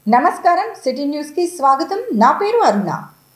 నమస్కారం సిటీ న్యూస్కి స్వాగతం నా పేరు అరుణ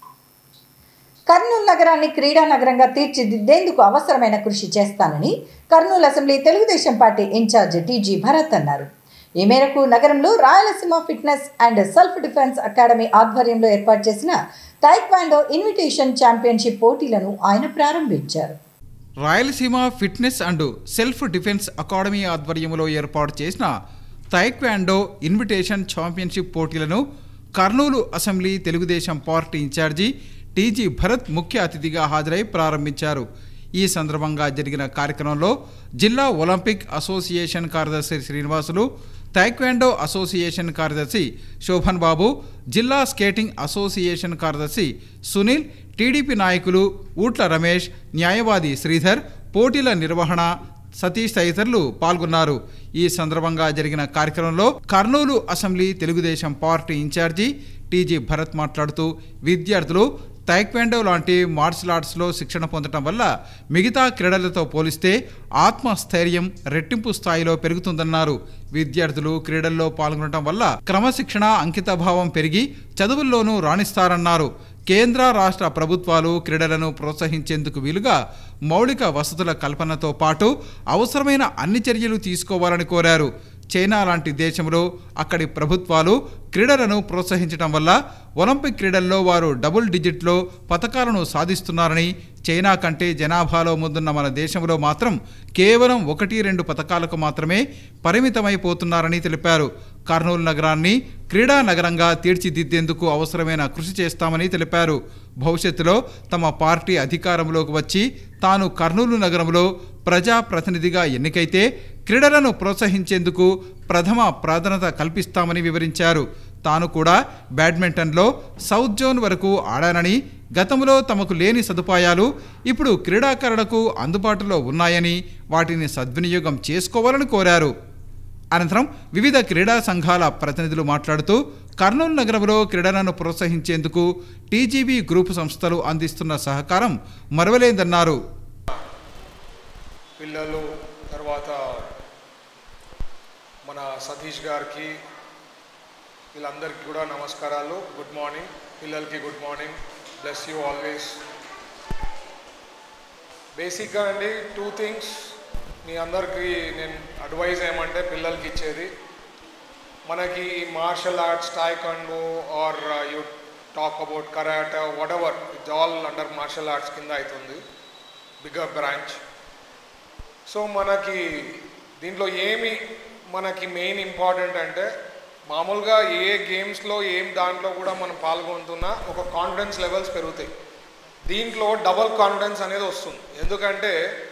కర్నూలు నగరాన్ని క్రీడా నగరంగా తీర్చిదిద్దేందుకు అవసరమైన కృషి చేస్తానని Kurnool assembly Telugu Desam party incharge TG Bharath అన్నారు ఈ మేరకు నగరంలో Rayalaseema fitness and self defence academy ఆధ్వర్యంలో ఏర్పాటు చేసిన టైక్వాండో ఇన్విటేషన్ ఛాంపియన్షిప్ పోటీలను ఆయన ప్రారంభించారు Rayalaseema fitness and self defence academy ఆధ్వర్యంలో ఏర్పాటు చేసిన తైక్వాండో ఇన్విటేషన్ ఛాంపియన్షిప్ పోటీలను Kurnool assembly Telugu Desam party incharge TG Bharath ముఖ్య అతిథిగా హాజరై ప్రారంభించారు ఈ సందర్భంగా జరిగిన కార్యక్రమంలో జిల్లా ఒలింపిక్ అసోసియేషన్ కార్యదర్శి శ్రీనివాసులు తైక్వాండో అసోసియేషన్ కార్యదర్శి శోభన్ బాబు జిల్లా స్కేటింగ్ అసోసియేషన్ కార్యదర్శి సునీల్ టీడీపీ నాయకులు ఊట్ల రమేష్ న్యాయవాది శ్రీధర్ పోటీల నిర్వహణ సతీష్ తదితరులు పాల్గొన్నారు ఈ సందర్భంగా జరిగిన కార్యక్రమంలో Kurnool assembly Telugu Desam party incharge TG Bharath మాట్లాడుతూ విద్యార్థులు తైక్వాండో లాంటి మార్షల్ ఆర్ట్స్లో శిక్షణ పొందడం వల్ల మిగతా క్రీడలతో పోలిస్తే ఆత్మస్థైర్యం రెట్టింపు స్థాయిలో పెరుగుతుందన్నారు విద్యార్థులు క్రీడల్లో పాల్గొనడం వల్ల క్రమశిక్షణ అంకితభావం పెరిగి చదువుల్లోనూ రాణిస్తారన్నారు కేంద్ర రాష్ట్ర ప్రభుత్వాలు క్రీడలను ప్రోత్సహించేందుకు వీలుగా మౌలిక వసతుల కల్పనతో పాటు అవసరమైన అన్ని చర్యలు తీసుకోవాలని కోరారు చైనా లాంటి దేశంలో అక్కడి ప్రభుత్వాలు క్రీడలను ప్రోత్సహించడం వల్ల ఒలింపిక్ క్రీడల్లో వారు డబుల్ డిజిట్లో పథకాలను సాధిస్తున్నారని చైనా కంటే జనాభాలో ముందున్న మన దేశంలో మాత్రం కేవలం ఒకటి రెండు పథకాలకు మాత్రమే పరిమితమైపోతున్నారని తెలిపారు కర్నూలు నగరాన్ని క్రీడా నగరంగా తీర్చిదిద్దేందుకు అవసరమైన కృషి చేస్తామని తెలిపారు భవిష్యత్తులో తమ పార్టీ అధికారంలోకి వచ్చి తాను కర్నూలు నగరంలో ప్రజాప్రతినిధిగా ఎన్నికైతే క్రీడలను ప్రోత్సహించేందుకు ప్రథమ ప్రాధాన్యత కల్పిస్తామని వివరించారు తాను కూడా బ్యాడ్మింటన్లో సౌత్ జోన్ వరకు ఆడానని గతంలో తమకు లేని సదుపాయాలు ఇప్పుడు క్రీడాకారులకు అందుబాటులో ఉన్నాయని వాటిని సద్వినియోగం చేసుకోవాలని కోరారు అనంతరం వివిధ క్రీడా సంఘాల ప్రతినిధులు మాట్లాడుతూ కర్నూలు నగరంలో క్రీడలను ప్రోత్సహించేందుకు టీజీబీ గ్రూపు సంస్థలు అందిస్తున్న సహకారం మరవలేదన్నారు పిల్లలు తర్వాత మన సతీష్ గారికి వీళ్ళందరికీ కూడా నమస్కారాలు గుడ్ మార్నింగ్ పిల్లలకి good morning bless you always బేసిక్గా అండి టూ థింగ్స్ మీ అందరికీ నేను అడ్వైజ్ ఏమంటే పిల్లలకి ఇచ్చేది మనకి ఈ martial arts taekwondo or you talk about karate whatever it all under martial arts కింద అవుతుంది బిగ్గర్ బ్రాంచ్ సో మనకి దీంట్లో ఏమి మనకి మెయిన్ ఇంపార్టెంట్ అంటే మామూలుగా ఏ గేమ్స్లో ఏం దాంట్లో కూడా మనం పాల్గొంటున్నా ఒక కాన్ఫిడెన్స్ లెవెల్స్ పెరుగుతాయి దీంట్లో డబల్ కాన్ఫిడెన్స్ అనేది వస్తుంది ఎందుకంటే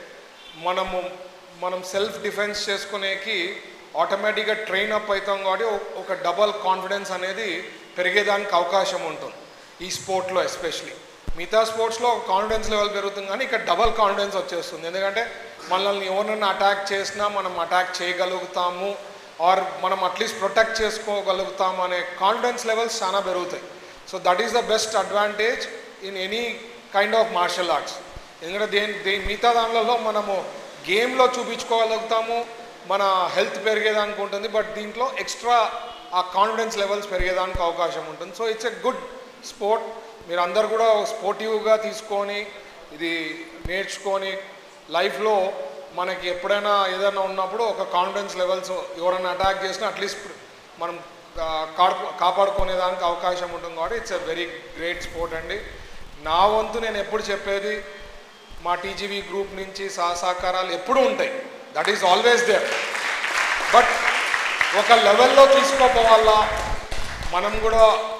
మనము మనం సెల్ఫ్ డిఫెన్స్ చేసుకునేకి ఆటోమేటిక్గా ట్రైన్ అప్ అవుతాం కాబట్టి ఒక- ఒక డబల్ కాన్ఫిడెన్స్ అనేది పెరిగేదానికి అవకాశం ఉంటుంది ఈ స్పోర్ట్లో ఎస్పెషలీ మిగతా స్పోర్ట్స్లో కాన్ఫిడెన్స్ లెవెల్ పెరుగుతుంది కానీ ఇక్కడ డబల్ కాన్ఫిడెన్స్ వచ్చేస్తుంది ఎందుకంటే మనల్ని ఎవరినైనా అటాక్ చేసినా మనం అటాక్ చేయగలుగుతాము ఆర్ మనం అట్లీస్ట్ ప్రొటెక్ట్ చేసుకోగలుగుతాము అనే కాన్ఫిడెన్స్ లెవెల్స్ చాలా పెరుగుతాయి so that is the best advantage in any kind of martial arts ఎందుకంటే దేని దేని మిగతా దానిలలో మనము గేమ్లో చూపించుకోగలుగుతాము మన హెల్త్ పెరిగేదానికి ఉంటుంది బట్ దీంట్లో ఎక్స్ట్రా ఆ కాన్ఫిడెన్స్ లెవెల్స్ పెరిగేదానికి అవకాశం ఉంటుంది so it's a good sport మీరు అందరు కూడా స్పోర్టివ్గా తీసుకొని ఇది నేర్చుకొని లైఫ్లో మనకి ఎప్పుడైనా ఏదైనా ఉన్నప్పుడు ఒక కాన్ఫిడెన్స్ లెవెల్స్ ఎవరైనా అటాక్ చేసినా అట్లీస్ట్ మనం ఆ, కాపాడు కాపాడుకునేదానికి అవకాశం ఉంటుంది కాబట్టి it's a very great sport అండి నా వంతు నేను ఎప్పుడు చెప్పేది మా టీజీవీ గ్రూప్ నుంచి సహ సహకారాలు ఎప్పుడూ ఉంటాయి that is always there but ఒక లెవెల్లో తీసుకోపోవాలా మనం కూడా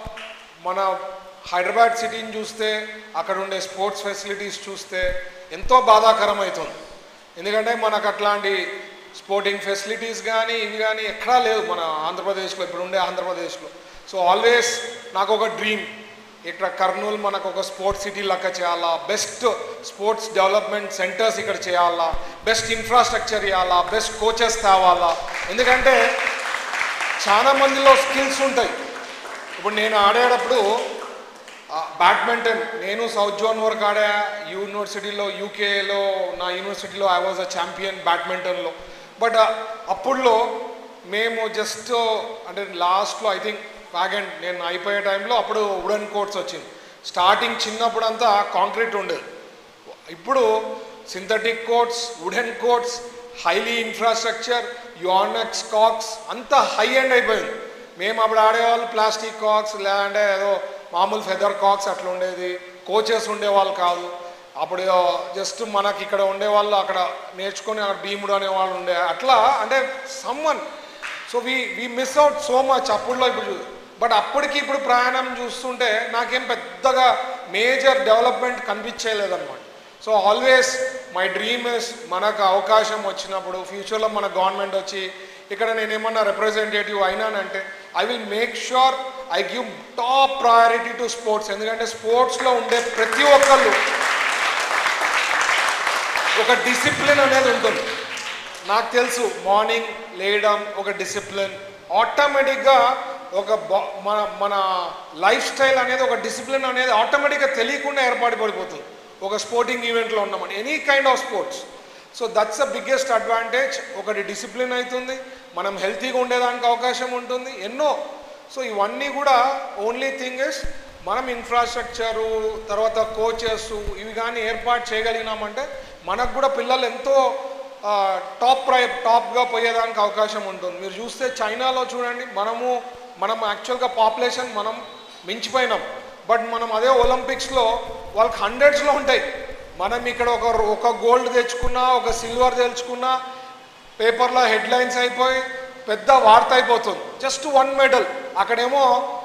మన హైదరాబాద్ సిటీని చూస్తే అక్కడ ఉండే స్పోర్ట్స్ ఫెసిలిటీస్ చూస్తే ఎంతో బాధాకరం అవుతుంది ఎందుకంటే మనకు అట్లాంటి స్పోర్టింగ్ ఫెసిలిటీస్ కానీ ఇవి కానీ ఎక్కడా లేవు మన ఆంధ్రప్రదేశ్లో ఇప్పుడు ఉండే ఆంధ్రప్రదేశ్లో సో ఆల్వేస్ నాకు ఒక డ్రీమ్ ఇక్కడ కర్నూలు మనకు ఒక స్పోర్ట్స్ సిటీ లెక్క చేయాలా బెస్ట్ స్పోర్ట్స్ డెవలప్మెంట్ సెంటర్స్ ఇక్కడ చేయాలా బెస్ట్ ఇన్ఫ్రాస్ట్రక్చర్ ఇవ్వాలా బెస్ట్ కోచెస్ తేవాలా ఎందుకంటే చాలా మందిలో స్కిల్స్ ఉంటాయి ఇప్పుడు నేను ఆడేటప్పుడు బ్యాడ్మింటన్ నేను సౌత్ జోన్ వరకు ఆడా యూనివర్సిటీలో యూకేలో నా యూనివర్సిటీలో ఐ వాజ్ అ ఛాంపియన్ బ్యాడ్మింటన్లో బట్ అప్పుడులో మేము జస్ట్ అంటే లాస్ట్లో ఐ థింక్ వ్యాగన్ నేను అయిపోయే టైంలో అప్పుడు వుడెన్ కోట్స్ వచ్చింది స్టార్టింగ్ చిన్నప్పుడు అంతా కాంక్రీట్ ఉండేది ఇప్పుడు synthetic courts wooden courts highly infrastructure Yonex cocks అంతా హై ఎండ్ అయిపోయింది మేము అప్పుడు ఆడేవాళ్ళు ప్లాస్టిక్ కాక్స్ లేదంటే ఏదో మామూలు ఫెదర్ కాక్స్ అట్లా ఉండేది కోచెస్ ఉండేవాళ్ళు కాదు అప్పుడు జస్ట్ మనకి ఇక్కడ ఉండేవాళ్ళు అక్కడ నేర్చుకొని అక్కడ భీముడు అనేవాళ్ళు ఉండే అట్లా అంటే సమ్మన్ so we we miss out so much అప్పుడులో ఇప్పుడు బట్ అప్పటికి ఇప్పుడు ప్రయాణం చూస్తుంటే నాకేం పెద్దగా మేజర్ డెవలప్మెంట్ కనిపించేయలేదన్నమాట so always my dream is మనకు అవకాశం వచ్చినప్పుడు ఫ్యూచర్లో మన గవర్నమెంట్ వచ్చి ఇక్కడ నేను ఏమన్నా రిప్రజెంటేటివ్ అయినానంటే I will make sure I give top priority to sports ఎందుకంటే స్పోర్ట్స్లో ఉండే ప్రతి ఒక్కళ్ళు ఒక డిసిప్లిన్ అనేది ఉంటుంది నాకు తెలుసు మార్నింగ్ లేయడం ఒక డిసిప్లిన్ ఆటోమేటిక్గా ఒక బా- మన మన లైఫ్ స్టైల్ అనేది ఒక డిసిప్లిన్ అనేది ఆటోమేటిక్గా తెలియకుండా ఏర్పాటు పడిపోతుంది ఒక స్పోర్టింగ్ ఈవెంట్లో ఉన్నామని any kind of sports so that's the biggest advantage ఒకటి డిసిప్లిన్ అవుతుంది మనం హెల్తీగా ఉండేదానికి అవకాశం ఉంటుంది ఎన్నో సో ఇవన్నీ కూడా ఓన్లీ థింగ్ ఇస్ మనం ఇన్ఫ్రాస్ట్రక్చరు తర్వాత కోచెస్ ఇవి కానీ ఏర్పాటు చేయగలిగినామంటే మనకు కూడా పిల్లలు ఎంతో ఆ, టాప్ ప్రై టాప్గా పోయేదానికి అవకాశం ఉంటుంది మీరు చూస్తే చైనాలో చూడండి మనము మనం యాక్చువల్గా పాపులేషన్ మనం మించిపోయినాం బట్ మనం అదే ఒలింపిక్స్లో వాళ్ళకి హండ్రెడ్స్లో ఉంటాయి మనం ఇక్కడ ఒక ఒక గోల్డ్ తెచ్చుకున్నా ఒక సిల్వర్ తెచ్చుకున్నా పేపర్లో హెడ్లైన్స్ అయిపోయి పెద్ద వార్త అయిపోతుంది జస్ట్ వన్ మెడల్ అక్కడేమో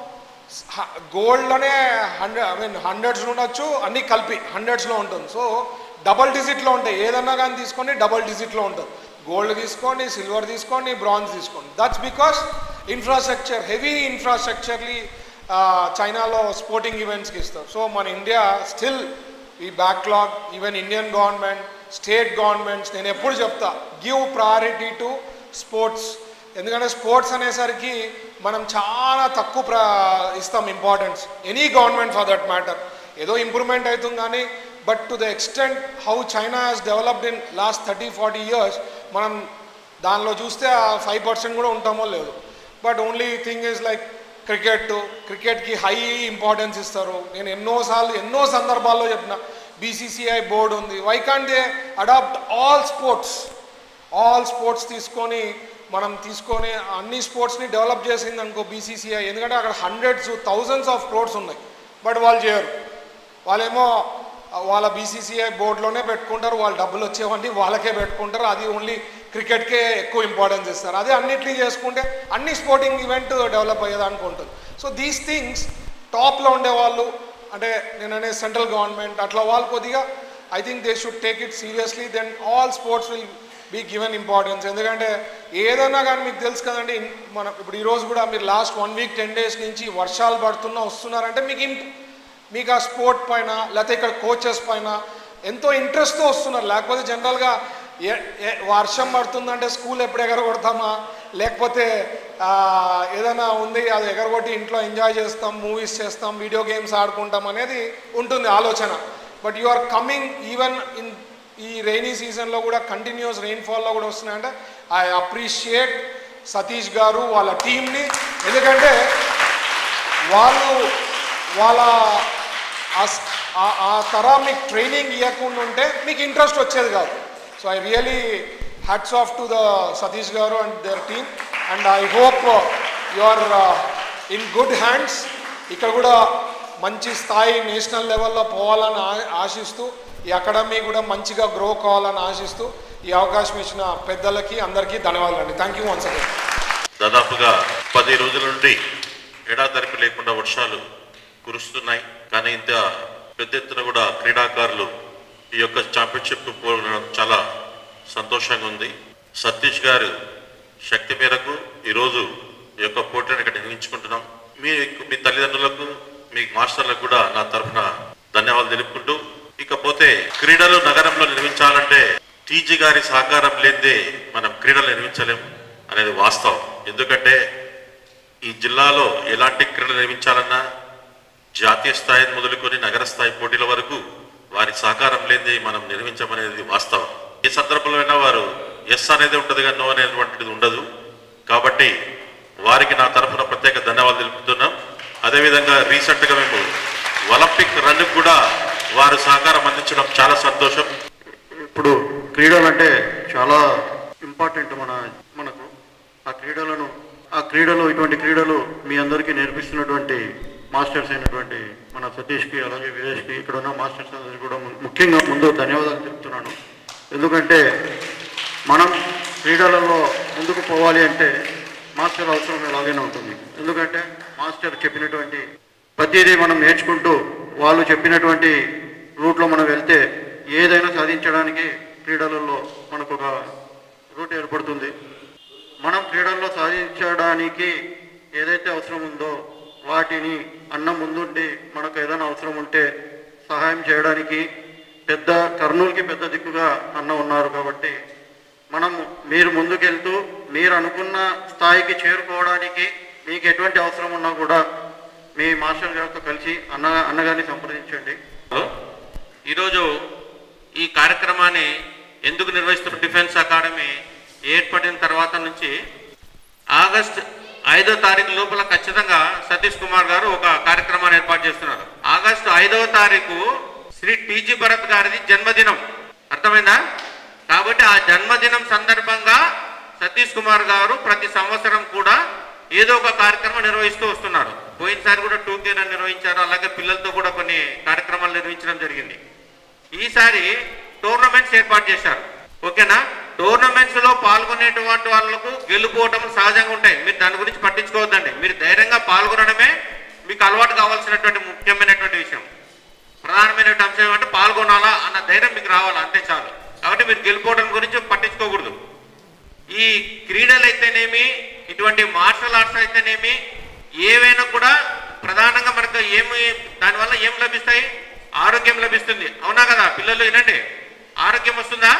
గోల్డ్లోనే హండ్రెడ్ ఐ మీన్ హండ్రెడ్స్ ఉండొచ్చు అన్నీ కలిపి హండ్రెడ్స్లో ఉంటుంది సో డబల్ డిజిట్లో ఉంటాయి ఏదన్నా కానీ తీసుకొని డబల్ డిజిట్లో ఉంటుంది గోల్డ్ తీసుకోండి సిల్వర్ తీసుకోండి బ్రాంజ్ తీసుకోండి that's because infrastructure heavy infrastructurally చైనాలో స్పోర్టింగ్ ఈవెంట్స్కి ఇస్తారు సో మన ఇండియా స్టిల్ ఈ backlog even Indian government state governments నేను ఎప్పుడు చెప్తా గివ్ ప్రయారిటీ టు స్పోర్ట్స్ ఎందుకంటే స్పోర్ట్స్ అనేసరికి మనం చాలా తక్కువ ప్ర ఇస్తాం importance any government for that matter ఏదో ఇంప్రూవ్మెంట్ అవుతుంది కానీ but to the extent how China has developed in last thirty forty years మనం దానిలో చూస్తే ఆ ఫైవ్ పర్సెంట్ కూడా ఉంటామో లేదు but only thing is like cricket క్రికెట్కి హై ఇంపార్టెన్స్ ఇస్తారు నేను ఎన్నోసార్లు ఎన్నో సందర్భాల్లో చెప్పిన బీసీసీఐ బోర్డు ఉంది why can't they adopt all sports all sports తీసుకొని మనం తీసుకొని అన్ని స్పోర్ట్స్ని డెవలప్ చేసింది అనుకో బీసీసీఐ ఎందుకంటే అక్కడ హండ్రెడ్స్ థౌజండ్స్ ఆఫ్ క్రోడ్స్ ఉన్నాయి బట్ వాళ్ళు చేయరు వాళ్ళేమో వాళ్ళ బీసీసీఐ బోర్డులోనే పెట్టుకుంటారు వాళ్ళ డబ్బులు వచ్చేవండి వాళ్ళకే పెట్టుకుంటారు అది ఓన్లీ క్రికెట్కే ఎక్కువ ఇంపార్టెన్స్ ఇస్తారు అదే అన్నిటినీ చేసుకుంటే అన్ని స్పోర్టింగ్ ఈవెంట్ డెవలప్ అయ్యేదానికి ఉంటుంది సో దీస్ థింగ్స్ టాప్లో ఉండే వాళ్ళు అంటే నేను అనే సెంట్రల్ గవర్నమెంట్ అట్లా వాళ్ళు కొద్దిగా I think they should take it seriously then all sports will be given importance ఎందుకంటే ఏదన్నా కానీ మీకు తెలుసు కదండి ఇన్- మన ఇప్పుడు ఈరోజు కూడా మీరు last one week ten days నుంచి వర్షాలు పడుతున్నా వస్తున్నారంటే మీకు ఇంప్ మీకు ఆ స్పోర్ట్ పైన లేకపోతే ఇక్కడ కోచెస్ పైన ఎంతో ఇంట్రెస్ట్తో వస్తున్నారు లేకపోతే జనరల్గా ఏ- ఏ- వర్షం పడుతుందంటే స్కూల్ ఎప్పుడు ఎగరగొడతామా లేకపోతే ఆ, ఏదైనా ఉంది అది ఎగరగొట్టి ఇంట్లో ఎంజాయ్ చేస్తాం మూవీస్ చేస్తాం వీడియో గేమ్స్ ఆడుకుంటాం అనేది ఉంటుంది ఆలోచన but you are coming even in ఈ రైనీ సీజన్లో కూడా కంటిన్యూస్ రెయిన్ఫాల్లో కూడా వస్తున్నాయంటే ఐ అప్రిషియేట్ సతీష్ గారు వాళ్ళ టీంని ఎందుకంటే వాళ్ళు వాళ్ళ ఆ స్- ఆ- ఆ తరా మీకు ట్రైనింగ్ ఇవ్వకుండా ఉంటే మీకు ఇంట్రెస్ట్ వచ్చేది కాదు so I really hats off to the Satish గారు and their team and I hope you are in good hands ఇక్కడ కూడా మంచి స్థాయి నేషనల్ లెవెల్లో పోవాలని ఆ- ఆశిస్తూ ఈ అకాడమీ కూడా మంచిగా గ్రో కావాలని ఆశిస్తూ ఈ అవకాశం ఇచ్చిన పెద్దలకి అందరికీ ధన్యవాదాలు థ్యాంక్ యూ వన్స్ అగైన్ దాదాపుగా పది రోజుల నుండి ఎడాతరిపి లేకుండా వర్షాలు కురుస్తున్నాయి కానీ ఇంత పెద్ద ఎత్తున కూడా క్రీడాకారులు ఈ యొక్క ఛాంపియన్షిప్ పాల్గొనడం చాలా సంతోషంగా ఉంది సతీష్ గారు శక్తి మేరకు ఈరోజు ఈ యొక్క పోటీని ఇక్కడ నిర్వహించుకుంటున్నాం మీ మీ తల్లిదండ్రులకు మీ మాస్టర్లకు కూడా నా తరఫున ధన్యవాదాలు తెలుపుకుంటూ ఇకపోతే క్రీడలు నగరంలో నిర్మించాలంటే టీజీ గారి సహకారం లేదే మనం క్రీడలు నిర్మించలేం అనేది వాస్తవం ఎందుకంటే ఈ జిల్లాలో ఎలాంటి క్రీడలు నిర్మించాలన్నా జాతీయ స్థాయి మొదలుకొని నగర స్థాయి పోటీల వరకు వారి సహకారం లేనిది మనం నిర్మించమనేది వాస్తవం ఏ సందర్భంలో అయినా వారు ఎస్ అనేది ఉంటుంది కానీ నో అనేటువంటిది ఉండదు కాబట్టి వారికి నా తరఫున ప్రత్యేక ధన్యవాదాలు తెలుపుతున్నాం అదేవిధంగా రీసెంట్గా మేము ఒలింపిక్ రన్ కూడా వారు సహకారం అందించడం చాలా సంతోషం ఇప్పుడు క్రీడలు అంటే చాలా ఇంపార్టెంట్ మన మనకు ఆ క్రీడలను ఆ క్రీడలు ఇటువంటి క్రీడలు మీ అందరికీ నేర్పిస్తున్నటువంటి మాస్టర్స్ అయినటువంటి మన సతీష్కి అలాగే విదేశ్కి ఇక్కడ ఉన్న మాస్టర్స్ అందరికీ కూడా ము- ముఖ్యంగా ముందు ధన్యవాదాలు చెప్తున్నాను ఎందుకంటే మనం క్రీడలలో ముందుకు పోవాలి అంటే మాస్టర్ అవసరం ఎలాగైనా ఉంటుంది ఎందుకంటే మాస్టర్ చెప్పినటువంటి ప్రతిదీ మనం నేర్చుకుంటూ వాళ్ళు చెప్పినటువంటి రూట్లో మనం వెళ్తే ఏదైనా సాధించడానికి క్రీడలలో మనకు ఒక రూట్ ఏర్పడుతుంది మనం క్రీడల్లో సాధించడానికి ఏదైతే అవసరం ఉందో వాటిని అన్న ముందుండి మనకు ఏదైనా అవసరం ఉంటే సహాయం చేయడానికి పెద్ద కర్నూలుకి పెద్ద దిక్కుగా అన్న ఉన్నారు కాబట్టి మనం మీరు ముందుకెళ్తూ మీరు అనుకున్న స్థాయికి చేరుకోవడానికి మీకు ఎటువంటి అవసరం ఉన్నా కూడా మీ మాస్టర్ గారితో కలిసి అన్న అన్నగారిని సంప్రదించండి హలో ఈరోజు ఈ కార్యక్రమాన్ని ఎందుకు నిర్వహిస్తున్న డిఫెన్స్ అకాడమీ ఏర్పడిన తర్వాత నుంచి ఆగస్ట్ ఐదో తారీఖు లోపల ఖచ్చితంగా సతీష్ కుమార్ గారు ఒక కార్యక్రమాన్ని ఏర్పాటు చేస్తున్నారు ఆగస్టు ఐదవ తారీఖు శ్రీ టీజీ భరత్ గారిది జన్మదినం అర్థమైందా కాబట్టి ఆ జన్మదినం సందర్భంగా సతీష్ కుమార్ గారు ప్రతి సంవత్సరం కూడా ఏదో ఒక కార్యక్రమం నిర్వహిస్తూ వస్తున్నారు పోయినసారి కూడా టూ కేర్ నిర్వహించారు అలాగే పిల్లలతో కూడా కొన్ని కార్యక్రమాలు నిర్వహించడం జరిగింది ఈసారి టోర్నమెంట్స్ ఏర్పాటు చేశారు ఓకేనా టోర్నమెంట్స్ లో పాల్గొనేటువంటి వాళ్ళకు గెలుపోవటం సహజంగా ఉంటాయి మీరు దాని గురించి పట్టించుకోవద్దండి మీరు ధైర్యంగా పాల్గొనడమే మీకు అలవాటు కావాల్సినటువంటి ముఖ్యమైనటువంటి విషయం ప్రధానమైనటువంటి అంశం ఏమంటే పాల్గొనాలా అన్న ధైర్యం మీకు రావాలా అంతే చాలు కాబట్టి మీరు గెలుపోవడం గురించి పట్టించుకోకూడదు ఈ క్రీడలు అయితేనేమి ఇటువంటి మార్షల్ ఆర్ట్స్ అయితేనేమి ఏవైనా కూడా ప్రధానంగా మనకు ఏమి దానివల్ల ఏం లభిస్తాయి ఆరోగ్యం లభిస్తుంది అవునా కదా పిల్లలు వినండి ఆరోగ్యం వస్తుందా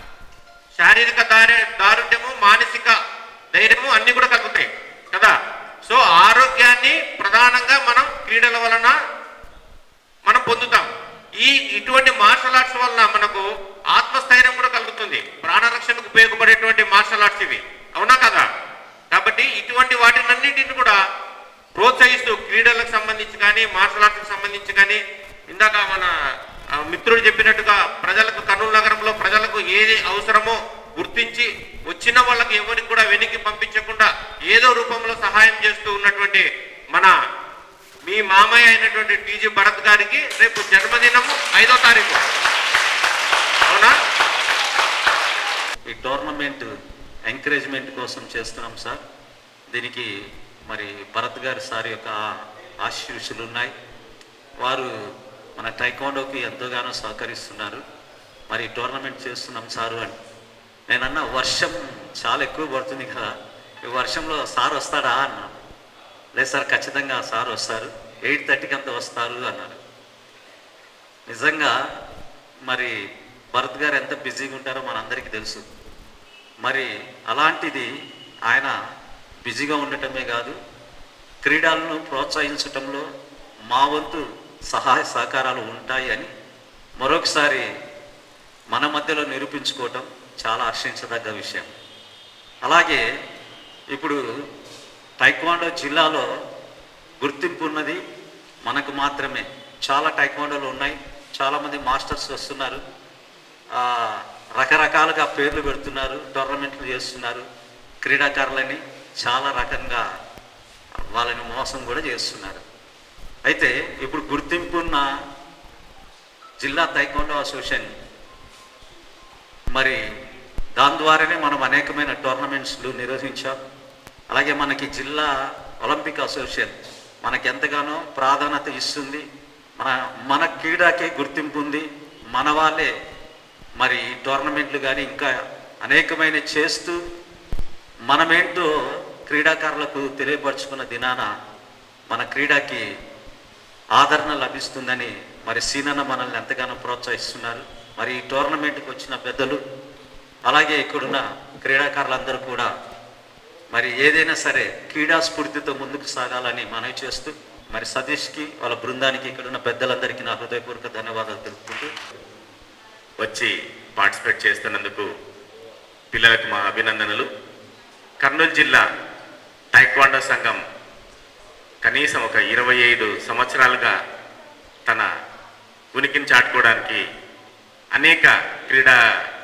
శారీరక దారి దారుఢ్యము మానసిక ధైర్యము అన్ని కూడా కలుగుతాయి కదా సో ఆరోగ్యాన్ని ప్రధానంగా మనం క్రీడల వలన మనం పొందుతాం ఈ ఇటువంటి మార్షల్ ఆర్ట్స్ వలన మనకు ఆత్మస్థైర్యం కూడా కలుగుతుంది ప్రాణరక్షణకు ఉపయోగపడేటువంటి మార్షల్ ఆర్ట్స్ ఇవి అవునా కదా కాబట్టి ఇటువంటి వాటినన్నింటిని కూడా ప్రోత్సహిస్తూ క్రీడలకు సంబంధించి కానీ మార్షల్ ఆర్ట్స్కి సంబంధించి కానీ ఇందాక మన ఆ, మిత్రుడు చెప్పినట్టుగా ప్రజలకు కర్నూలు నగరంలో ప్రజలకు ఏది అవసరమో గుర్తించి వచ్చిన వాళ్ళకి ఎవరికి కూడా వెనక్కి పంపించకుండా ఏదో రూపంలో సహాయం చేస్తూ ఉన్నటువంటి మన మీ మామయ్య అయినటువంటి టీజీ భరత్ గారికి రేపు జన్మదినము ఐదో తారీఖు అవునా ఈ టోర్నమెంట్ ఎంకరేజ్మెంట్ కోసం చేస్తున్నాం సార్ దీనికి మరి భరత్ గారి సార్ యొక్క ఆశీస్సులు ఉన్నాయి వారు మన టైకాండోకి ఎంతగానో సహకరిస్తున్నారు మరి టోర్నమెంట్ చేస్తున్నాం సారు అని నేనన్నా వర్షం చాలా ఎక్కువ పడుతుంది కదా ఈ వర్షంలో సార్ వస్తాడా అన్నాను లేదు సార్ ఖచ్చితంగా సార్ వస్తారు ఎయిట్ థర్టీకి అంత వస్తారు అన్నారు నిజంగా మరి భరత్ గారు ఎంత బిజీగా ఉంటారో మనందరికీ తెలుసు మరి అలాంటిది ఆయన బిజీగా ఉండటమే కాదు క్రీడలను ప్రోత్సహించటంలో మా వంతు సహాయ సహకారాలు ఉంటాయి అని మరొకసారి మన మధ్యలో నిరూపించుకోవటం చాలా హర్షించదగ్గ విషయం అలాగే ఇప్పుడు టైక్వాండో జిల్లాలో గుర్తింపు ఉన్నది మనకు మాత్రమే చాలా టైక్వాండోలు ఉన్నాయి చాలామంది మాస్టర్స్ వస్తున్నారు ఆ, రకరకాలుగా పేర్లు పెడుతున్నారు టోర్నమెంట్లు చేస్తున్నారు క్రీడాకారులని చాలా రకంగా వాళ్ళని మోసం కూడా చేస్తున్నారు అయితే ఇప్పుడు గుర్తింపు ఉన్న జిల్లా తైకోండో అసోసియేషన్ మరి దాని ద్వారానే మనం అనేకమైన టోర్నమెంట్స్లు నిర్వహించాం అలాగే మనకి జిల్లా ఒలింపిక్ అసోసియేషన్ మనకి ఎంతగానో ప్రాధాన్యత ఇస్తుంది మన మన క్రీడాకే గుర్తింపు ఉంది మన వాళ్ళే మరి ఈ టోర్నమెంట్లు కానీ ఇంకా అనేకమైన చేస్తూ మనమేంటో క్రీడాకారులకు తెలియపరుచుకున్న దినాన మన క్రీడకి ఆదరణ లభిస్తుందని మరి సీనన్న మనల్ని ఎంతగానో ప్రోత్సహిస్తున్నారు మరి ఈ టోర్నమెంట్కి వచ్చిన పెద్దలు అలాగే ఇక్కడున్న క్రీడాకారులందరూ కూడా మరి ఏదైనా సరే క్రీడా స్ఫూర్తితో ముందుకు సాగాలని మనవి చేస్తూ మరి సతీష్కి వాళ్ళ బృందానికి ఇక్కడున్న పెద్దలందరికీ నా హృదయపూర్వక ధన్యవాదాలు తెలుపుకుంటూ వచ్చి పార్టిసిపేట్ చేస్తున్నందుకు పిల్లలకు మా అభినందనలు కర్నూలు జిల్లా టైక్వాండో సంఘం కనీసం ఒక ఇరవై ఐదు సంవత్సరాలుగా తన ఉనికిని చాటుకోవడానికి అనేక క్రీడా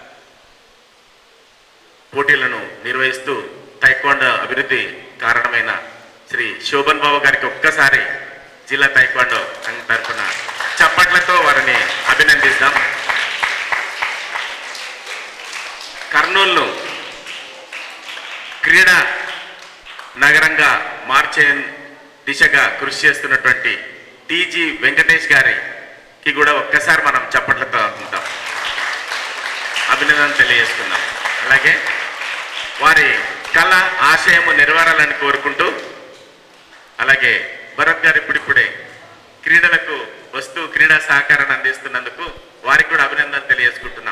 పోటీలను నిర్వహిస్తూ టైక్వాండో అభివృద్ధి కారణమైన శ్రీ శోభన్ బాబు గారికి ఒక్కసారి జిల్లా టైక్వాండో సంఘం తరఫున చప్పట్లతో వారిని అభినందిద్దాం కర్నూలు క్రీడా నగరంగా మార్చే దిశగా కృషి చేస్తున్నటువంటి టీజీ వెంకటేష్ గారికి కూడా ఒక్కసారి మనం చప్పట్లతో ఉంటాం అభినందన తెలియజేస్తున్నాం అలాగే వారి కళ ఆశయము నెరవేరాలని కోరుకుంటూ అలాగే భరత్ గారు ఇప్పుడిప్పుడే క్రీడలకు వస్తూ క్రీడా సహకారాన్ని అందిస్తున్నందుకు వారికి కూడా అభినందన తెలియజేసుకుంటున్నాం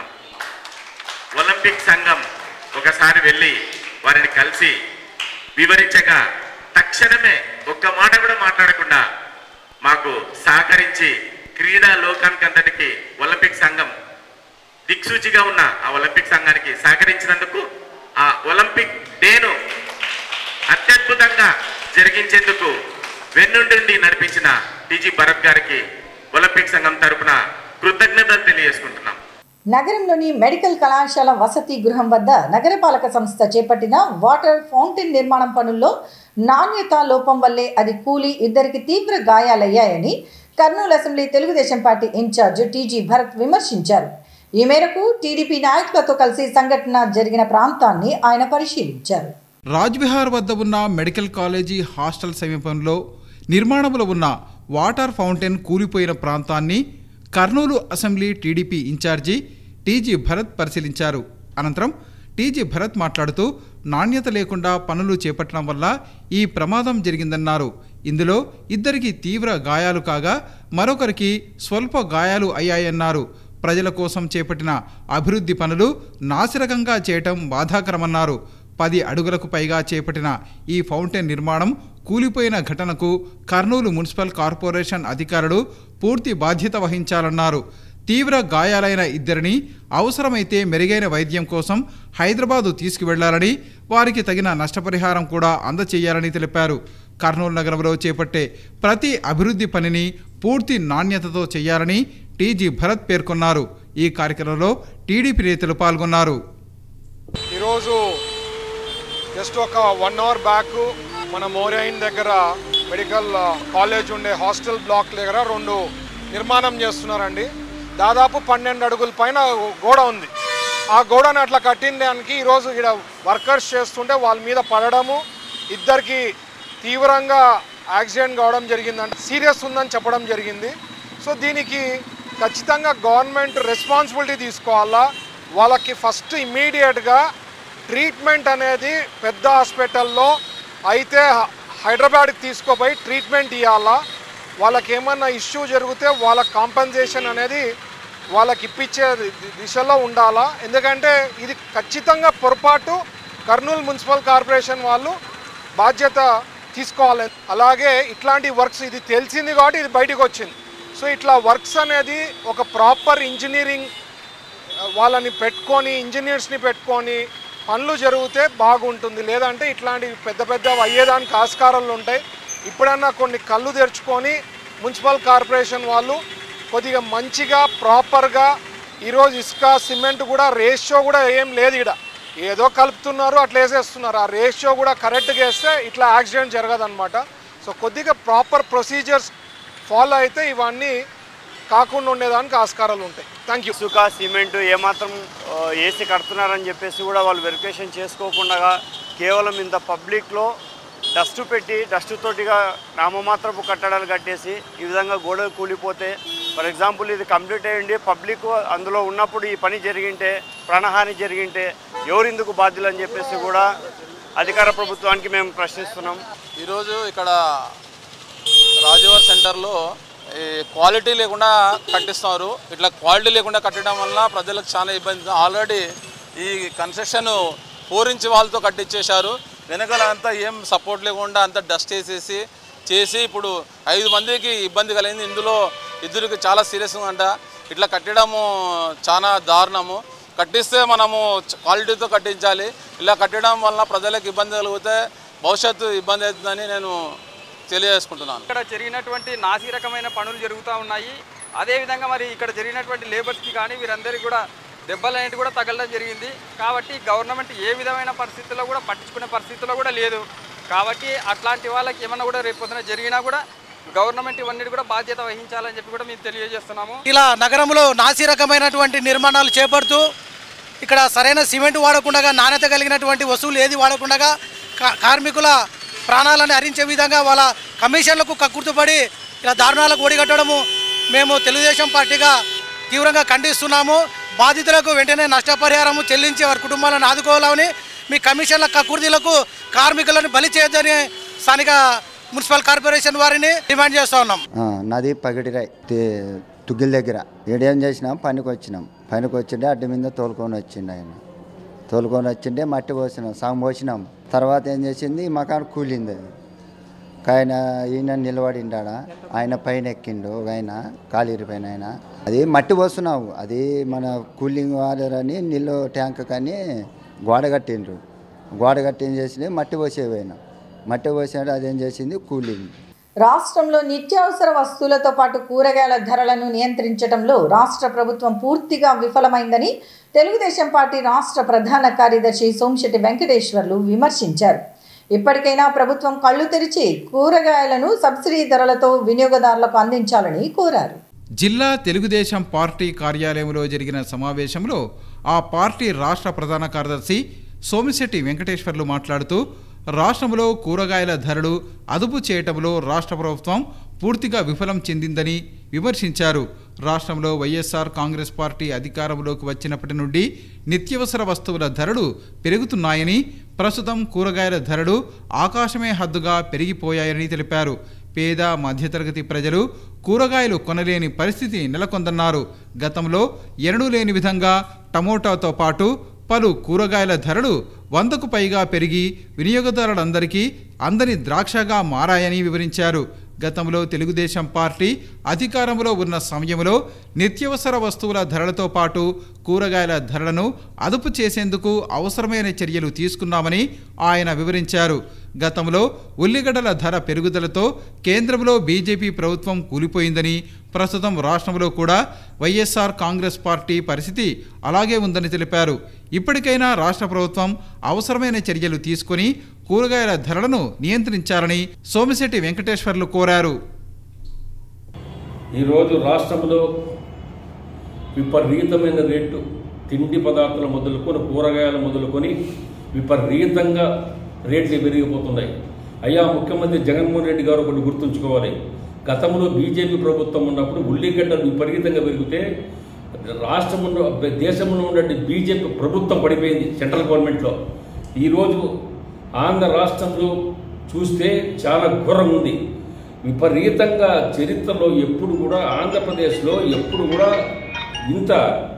ఒలింపిక్ సంఘం ఒకసారి వెళ్ళి వారిని కలిసి వివరించగా తక్షణమే ఒక్క మాట కూడా మాట్లాడకుండా మాకు సహకరించి క్రీడా లోకానికి అంతటికి ఒలింపిక్ సంఘం దిక్సూచిగా ఉన్న ఆ ఒలింపిక్ సంఘానికి సహకరించినందుకు ఆ ఒలింపిక్ డేను అత్యద్భుతంగా జరిగించేందుకు వెన్నుండి నడిపించిన టీజీ భరత్ గారికి ఒలింపిక్ సంఘం తరపున కృతజ్ఞతలు తెలియజేసుకుంటున్నాం నగరంలోని మెడికల్ కళాశాల వసతి గృహం వద్ద నగరపాలక సంస్థ చేపట్టిన వాటర్ ఫౌంటైన్ నిర్మాణం పనుల్లో నాణ్యత లోపం వల్లే అది కూలి ఇద్దరికి తీవ్ర గాయాలయ్యాయని Kurnool assembly Telugu Desam party incharge TG Bharath విమర్శించారు ఈ మేరకు టీడీపీ నాయకులతో కలిసి సంఘటన జరిగిన ప్రాంతాన్ని ఆయన పరిశీలించారు రాజ్విహార్ వద్ద ఉన్న మెడికల్ కాలేజీ హాస్టల్ సమీపంలో నిర్మాణంలో ఉన్న వాటర్ ఫౌంటైన్ కూలిపోయిన ప్రాంతాన్ని Kurnool assembly TDP in charge TG Bharath పరిశీలించారు అనంతరం టీజీ భరత్ మాట్లాడుతూ నాణ్యత లేకుండా పనులు చేపట్టడం వల్ల ఈ ప్రమాదం జరిగిందన్నారు ఇందులో ఇద్దరికి తీవ్ర గాయాలు కాగా మరొకరికి స్వల్ప గాయాలు అయ్యాయన్నారు ప్రజల కోసం చేపట్టిన అభివృద్ధి పనులు నాసిరకంగా చేయటం బాధాకరమన్నారు పది అడుగులకు పైగా చేపట్టిన ఈ ఫౌంటైన్ నిర్మాణం కూలిపోయిన ఘటనకు కర్నూలు మున్సిపల్ కార్పొరేషన్ అధికారులు పూర్తి బాధ్యత వహించాలన్నారు తీవ్ర గాయాలైన ఇద్దరిని అవసరమైతే మెరుగైన వైద్యం కోసం హైదరాబాదు తీసుకువెళ్లాలని వారికి తగిన నష్టపరిహారం కూడా అందచేయాలని తెలిపారు కర్నూలు నగరంలో చేపట్టే ప్రతి అభివృద్ధి పనిని పూర్తి నాణ్యతతో చేయాలని టీజీ భరత్ పేర్కొన్నారు ఈ కార్యక్రమంలో టీడీపీ నేతలు పాల్గొన్నారు ఈరోజు జస్ట్ ఒక వన్ అవర్ బ్యాక్ మన మోరైన్ దగ్గర మెడికల్ కాలేజ్ ఉండే హాస్టల్ బ్లాక్ దగ్గర రెండు నిర్మాణం చేస్తున్నారండి దాదాపు పన్నెండు అడుగుల పైన గోడ ఉంది ఆ గోడను అట్లా కట్టించడానికి ఈరోజు ఇక్కడ వర్కర్స్ చేస్తుంటే వాళ్ళ మీద పడడము ఇద్దరికి తీవ్రంగా యాక్సిడెంట్ కావడం జరిగిందంటే సీరియస్ ఉందని చెప్పడం జరిగింది సో దీనికి ఖచ్చితంగా గవర్నమెంట్ రెస్పాన్సిబిలిటీ తీసుకోవాలా వాళ్ళకి ఫస్ట్ ఇమ్మీడియట్గా ట్రీట్మెంట్ అనేది పెద్ద హాస్పిటల్లో అయితే హ- హైదరాబాద్కి తీసుకుపోయి ట్రీట్మెంట్ ఇవ్వాలా వాళ్ళకి ఏమన్నా ఇష్యూ జరిగితే వాళ్ళ కాంపన్సేషన్ అనేది వాళ్ళకి ఇప్పించే ది- దిశలో ఉండాలా ఎందుకంటే ఇది ఖచ్చితంగా పొరపాటు కర్నూలు మున్సిపల్ కార్పొరేషన్ వాళ్ళు బాధ్యత తీసుకోవాలి అలాగే ఇట్లాంటి వర్క్స్ ఇది తెలిసింది కాబట్టి ఇది బయటకు వచ్చింది సో ఇట్లా వర్క్స్ అనేది ఒక ప్రాపర్ ఇంజనీరింగ్ వాళ్ళని పెట్టుకొని ఇంజనీర్స్ని పెట్టుకొని పనులు జరిగితే బాగుంటుంది లేదంటే ఇట్లాంటి పెద్ద పెద్ద అయ్యేదానికి ఆస్కారాలు ఉంటాయి ఇప్పుడన్నా కొన్ని కళ్ళు తెరుచుకొని మున్సిపల్ కార్పొరేషన్ వాళ్ళు కొద్దిగా మంచిగా ప్రాపర్గా ఈరోజు ఇసుక సిమెంట్ కూడా రేషియో కూడా ఏం లేదు ఇక్కడ ఏదో కలుపుతున్నారు అట్లా వేసేస్తున్నారు ఆ రేషియో కూడా కరెక్ట్గా వేస్తే ఇట్లా యాక్సిడెంట్ జరగదన్నమాట సో కొద్దిగా ప్రాపర్ ప్రొసీజర్స్ ఫాలో అయితే ఇవన్నీ కాకుండా ఉండేదానికి ఆస్కారాలు ఉంటాయి థ్యాంక్ యూ ఇసుక సిమెంట్ ఏమాత్రం ఆ, వేసి కడుతున్నారని చెప్పేసి కూడా వాళ్ళు వెరిఫికేషన్ చేసుకోకుండా కేవలం ఇంత పబ్లిక్లో డస్ట్ పెట్టి డస్ట్ తోటిగా నామమాత్రపు కట్టడాలు కట్టేసి ఈ విధంగా గోడలు కూలిపోతే ఫర్ ఎగ్జాంపుల్ ఇది కంప్లీట్ అయ్యింది పబ్లిక్ అందులో ఉన్నప్పుడు ఈ పని జరిగింటే ప్రాణహాని జరిగింటే ఎవరు ఇందుకు బాధ్యులు అని చెప్పేసి కూడా అధికార ప్రభుత్వానికి మేము ప్రశ్నిస్తున్నాం ఈరోజు ఇక్కడ రాజువార్ సెంటర్లో ఈ క్వాలిటీ లేకుండా కట్టిస్తున్నారు ఇట్లా క్వాలిటీ లేకుండా కట్టడం వల్ల ప్రజలకు చాలా ఇబ్బంది ఆల్రెడీ ఈ కన్స్ట్రక్షన్ ఫోర్ ఇంచ్ వాళ్ళతో కట్టించేశారు వెనకాల అంతా ఏం సపోర్ట్ లేకుండా అంతా డస్ట్ వేసేసి చేసి ఇప్పుడు ఐదు మందికి ఇబ్బంది కలిగింది ఇందులో ఇద్దరికి చాలా సీరియస్ ఉందంట ఇట్లా కట్టడము చాలా దారుణము కట్టిస్తే మనము చ- క్వాలిటీతో కట్టించాలి ఇలా కట్టడం వలన ప్రజలకు ఇబ్బంది కలిగితే భవిష్యత్తు ఇబ్బంది అవుతుందని నేను తెలియజేసుకుంటున్నాను ఇక్కడ జరిగినటువంటి నాసిరకమైన పనులు జరుగుతూ ఉన్నాయి అదేవిధంగా మరి ఇక్కడ జరిగినటువంటి లేబర్స్కి కానీ వీరందరికీ కూడా దెబ్బలు అనేవి కూడా తగలడం జరిగింది కాబట్టి గవర్నమెంట్ ఏ విధమైన పరిస్థితుల్లో కూడా పట్టించుకునే పరిస్థితుల్లో కూడా లేదు కాబట్టి అట్లాంటి వాళ్ళకి ఏమన్నా కూడా రేపు పొద్దున జరిగినా కూడా గవర్నమెంట్ ఇవన్నీ కూడా బాధ్యత వహించాలని చెప్పి కూడా మేము తెలియజేస్తున్నాము ఇలా నగరంలో నాసిరకమైనటువంటి నిర్మాణాలు చేపడుతూ ఇక్కడ సరైన సిమెంట్ వాడకుండా నాణ్యత కలిగినటువంటి వస్తువులు ఏది వాడకుండా కా- కార్మికుల ప్రాణాలను హరించే విధంగా వాళ్ళ కమిషన్లకు కక్కుర్తుపడి ఇలా దారుణాలకు ఒడిగట్టడము మేము తెలుగుదేశం పార్టీగా తీవ్రంగా ఖండిస్తున్నాము బాధితులకు వెంటనే నష్టపరిహారము చెల్లించి వారి కుటుంబాలను ఆదుకోవాలని మీ కమిషన్ల కక్కుర్తీలకు కార్మికులను బలి చేయొద్దని స్థానిక మున్సిపల్ కార్పొరేషన్ వారిని డిమాండ్ చేస్తూ ఉన్నాం ఆ, నాది పగిడిరాయ్ తే- తుగ్గిల దగ్గర ఏడేం చేసినాం పనికి వచ్చినాం పనికి వచ్చిండే అడ్డు మీద తోలుకొని వచ్చిండు ఆయన తోలుకొని వచ్చిండే మట్టి పోసినాం సాగు పోసినాం తర్వాత ఏం చేసింది ఈ మకాన్ కూలింది అది ఆయన ఈయన నిలబడిండాడ ఆయన పైన ఎక్కిండు ఒక ఆయన కాలీరి పైన ఆయన అది మట్టి పోస్తున్నావు అది మన కూలింగ్ వాటర్ అని నీళ్ళు ట్యాంక్ కానీ గోడ కట్టిండ్రు గోడ కట్టి ఏం చేసింది మట్టి పోసేవైనా మట్టి పోసాడు అదేం చేసింది కూలింగ్ రాష్ట్రంలో నిత్యావసర వస్తువులతో పాటు కూరగాయల ధరలను నియంత్రించడంలో రాష్ట్ర ప్రభుత్వం పూర్తిగా విఫలమైందని తెలుగుదేశం పార్టీ రాష్ట్ర ప్రధాన కార్యదర్శి సోమిశెట్టి వెంకటేశ్వర్లు విమర్శించారు ఇప్పటికైనా ప్రభుత్వం కళ్ళు తెరిచి కూరగాయలను సబ్సిడీ ధరలతో వినియోగదారులకు అందించాలని కోరారు జిల్లా తెలుగుదేశం పార్టీ కార్యాలయంలో జరిగిన సమావేశంలో ఆ పార్టీ రాష్ట్ర ప్రధాన కార్యదర్శి సోమిశెట్టి వెంకటేశ్వర్లు మాట్లాడుతూ రాష్ట్రంలో కూరగాయల ధరలు అదుపు చేయటంలో రాష్ట్ర ప్రభుత్వం పూర్తిగా విఫలం చెందిందని విమర్శించారు రాష్ట్రంలో వైఎస్ఆర్ కాంగ్రెస్ పార్టీ అధికారంలోకి వచ్చినప్పటి నుండి నిత్యవసర వస్తువుల ధరలు పెరుగుతున్నాయని ప్రస్తుతం కూరగాయల ధరలు ఆకాశమే హద్దుగా పెరిగిపోయాయని తెలిపారు పేద మధ్యతరగతి ప్రజలు కూరగాయలు కొనలేని పరిస్థితి నెలకొందన్నారు గతంలో ఎన్నడూ లేని విధంగా టమోటాతో పాటు పలు కూరగాయల ధరలు వందకు పైగా పెరిగి వినియోగదారులందరికీ అందని ద్రాక్షగా మారాయని వివరించారు గతంలో తెలుగుదేశం పార్టీ అధికారంలో ఉన్న సమయంలో నిత్యవసర వస్తువుల ధరలతో పాటు కూరగాయల ధరలను అదుపు చేసేందుకు అవసరమైన చర్యలు తీసుకున్నామని ఆయన వివరించారు గతంలో ఉల్లిగడ్డల ధర పెరుగుదలతో కేంద్రంలో బీజేపీ ప్రభుత్వం కూలిపోయిందని ప్రస్తుతం రాష్ట్రంలో కూడా వైఎస్ఆర్ కాంగ్రెస్ పార్టీ పరిస్థితి అలాగే ఉందని తెలిపారు ఇప్పటికైనా రాష్ట్ర ప్రభుత్వం అవసరమైన చర్యలు తీసుకొని కూరగాయల ధరలను నియంత్రించాలని సోమిశెట్టి వెంకటేశ్వర్లు కోరారు ఈరోజు రాష్ట్రంలో విపరీతమైన రేటు తిండి పదార్థాలు మొదలుకొని కూరగాయలు మొదలుకొని విపరీతంగా రేట్లు పెరిగిపోతున్నాయి అయ్యా ముఖ్యమంత్రి జగన్మోహన్ రెడ్డి గారు ఒకటి గుర్తుంచుకోవాలి గతంలో బీజేపీ ప్రభుత్వం ఉన్నప్పుడు ఉల్లిగడ్డలు విపరీతంగా పెరిగితే రాష్ట్రంలో దేశంలో ఉన్నటువంటి బీజేపీ ప్రభుత్వం పడిపోయింది సెంట్రల్ గవర్నమెంట్లో ఈరోజు ఆంధ్ర రాష్ట్రంలో చూస్తే చాలా ఘోరంగా ఉంది విపరీతంగా చరిత్రలో ఎప్పుడు కూడా ఆంధ్రప్రదేశ్లో ఎప్పుడు కూడా ఇంత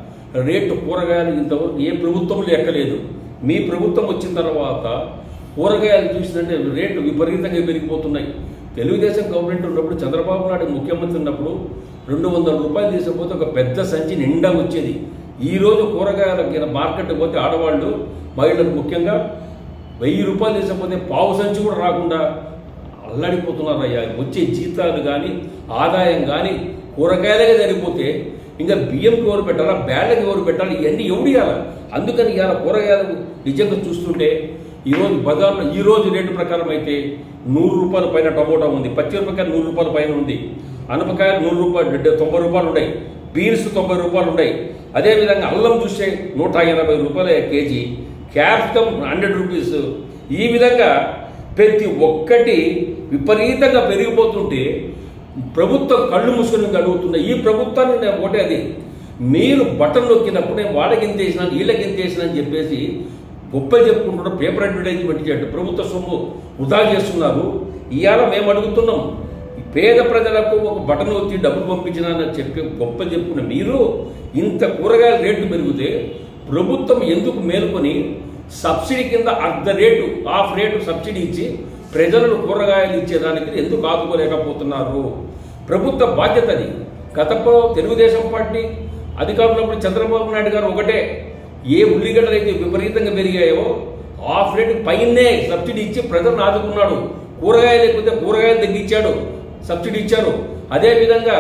రేటు కూరగాయలు ఇంతవరకు ఏ ప్రభుత్వంలో ఎక్కలేదు మీ ప్రభుత్వం వచ్చిన తర్వాత కూరగాయలు చూసినంటే రేట్లు విపరీతంగా పెరిగిపోతున్నాయి తెలుగుదేశం గవర్నమెంట్ ఉన్నప్పుడు చంద్రబాబు నాయుడు ముఖ్యమంత్రి ఉన్నప్పుడు రెండు వందల రూపాయలు తీసుకుపోతే ఒక పెద్ద సంచి నిండా వచ్చేది ఈ రోజు కూరగాయల మార్కెట్ పోతే ఆడవాళ్ళు మహిళలు ముఖ్యంగా వెయ్యి రూపాయలు తీసుకపోతే పావు సంచి కూడా రాకుండా అల్లాడిపోతున్నారు అయ్యా వచ్చే జీతాలు కానీ ఆదాయం కానీ కూరగాయలే సరిపోతే ఇంకా బియ్యంకి ఎవరు పెట్టాలా బ్యాళ్ళకి ఎవరు పెట్టాలి ఇవన్నీ ఎవడు ఇవ్వాలి అందుకని ఇవాళ కూరగాయలు నిజంగా చూస్తుంటే ఈరోజు బజార్లో ఈ రోజు రేటు ప్రకారం అయితే నూరు రూపాయల పైన టమోటా ఉంది పచ్చిమిరపకాయలు నూరు రూపాయల పైన ఉంది అనపకాయలు నూరు రూపాయలు డె- తొంభై రూపాయలు ఉన్నాయి బీన్స్ తొంభై రూపాయలు ఉన్నాయి అదేవిధంగా అల్లం చూస్తే నూట ఎనభై రూపాయల కేజీ క్యాప్సికమ్ హండ్రెడ్ రూపీస్ ఈ విధంగా ప్రతి ఒక్కటి విపరీతంగా పెరిగిపోతుంటే ప్రభుత్వం కళ్ళు మూసుకొని అడుగుతున్న ఈ ప్రభుత్వాన్ని నేను ఒకటే అది మీరు బట్టలు నొక్కినప్పుడు నేను వాళ్ళకి ఎంత వేసినాను వీళ్ళకి ఎంత వేసినా అని చెప్పేసి గొప్పలు చెప్పుకుంటున్నారు పేపర్ అడ్వర్టైజ్మెంట్ చేయట్టు ప్రభుత్వ సొమ్ము వృధా చేస్తున్నారు ఇవాళ మేము అడుగుతున్నాం ఈ పేద ప్రజలకు ఒక బటన్ వచ్చి డబ్బులు పంపించినానని చెప్పి గొప్పలు చెప్పుకున్న మీరు ఇంత కూరగాయల రేట్లు పెరిగితే ప్రభుత్వం ఎందుకు మేలుకొని సబ్సిడీ కింద అర్ధ రేటు హాఫ్ రేటు సబ్సిడీ ఇచ్చి ప్రజలను కూరగాయలు ఇచ్చేదానికి ఎందుకు ఆదుకోలేకపోతున్నారు ప్రభుత్వ బాధ్యత అది గతంలో తెలుగుదేశం పార్టీ అధికారంలో ఉన్నప్పుడు చంద్రబాబు నాయుడు గారు ఒకటే ఏ ఉల్లిగడ్డలు అయితే విపరీతంగా పెరిగాయో హాఫ్ రేట్ పైనే సబ్సిడీ ఇచ్చి ప్రజలను ఆదుకున్నాడు కూరగాయలు లేకపోతే కూరగాయలు తగ్గించాడు సబ్సిడీ ఇచ్చారు అదేవిధంగా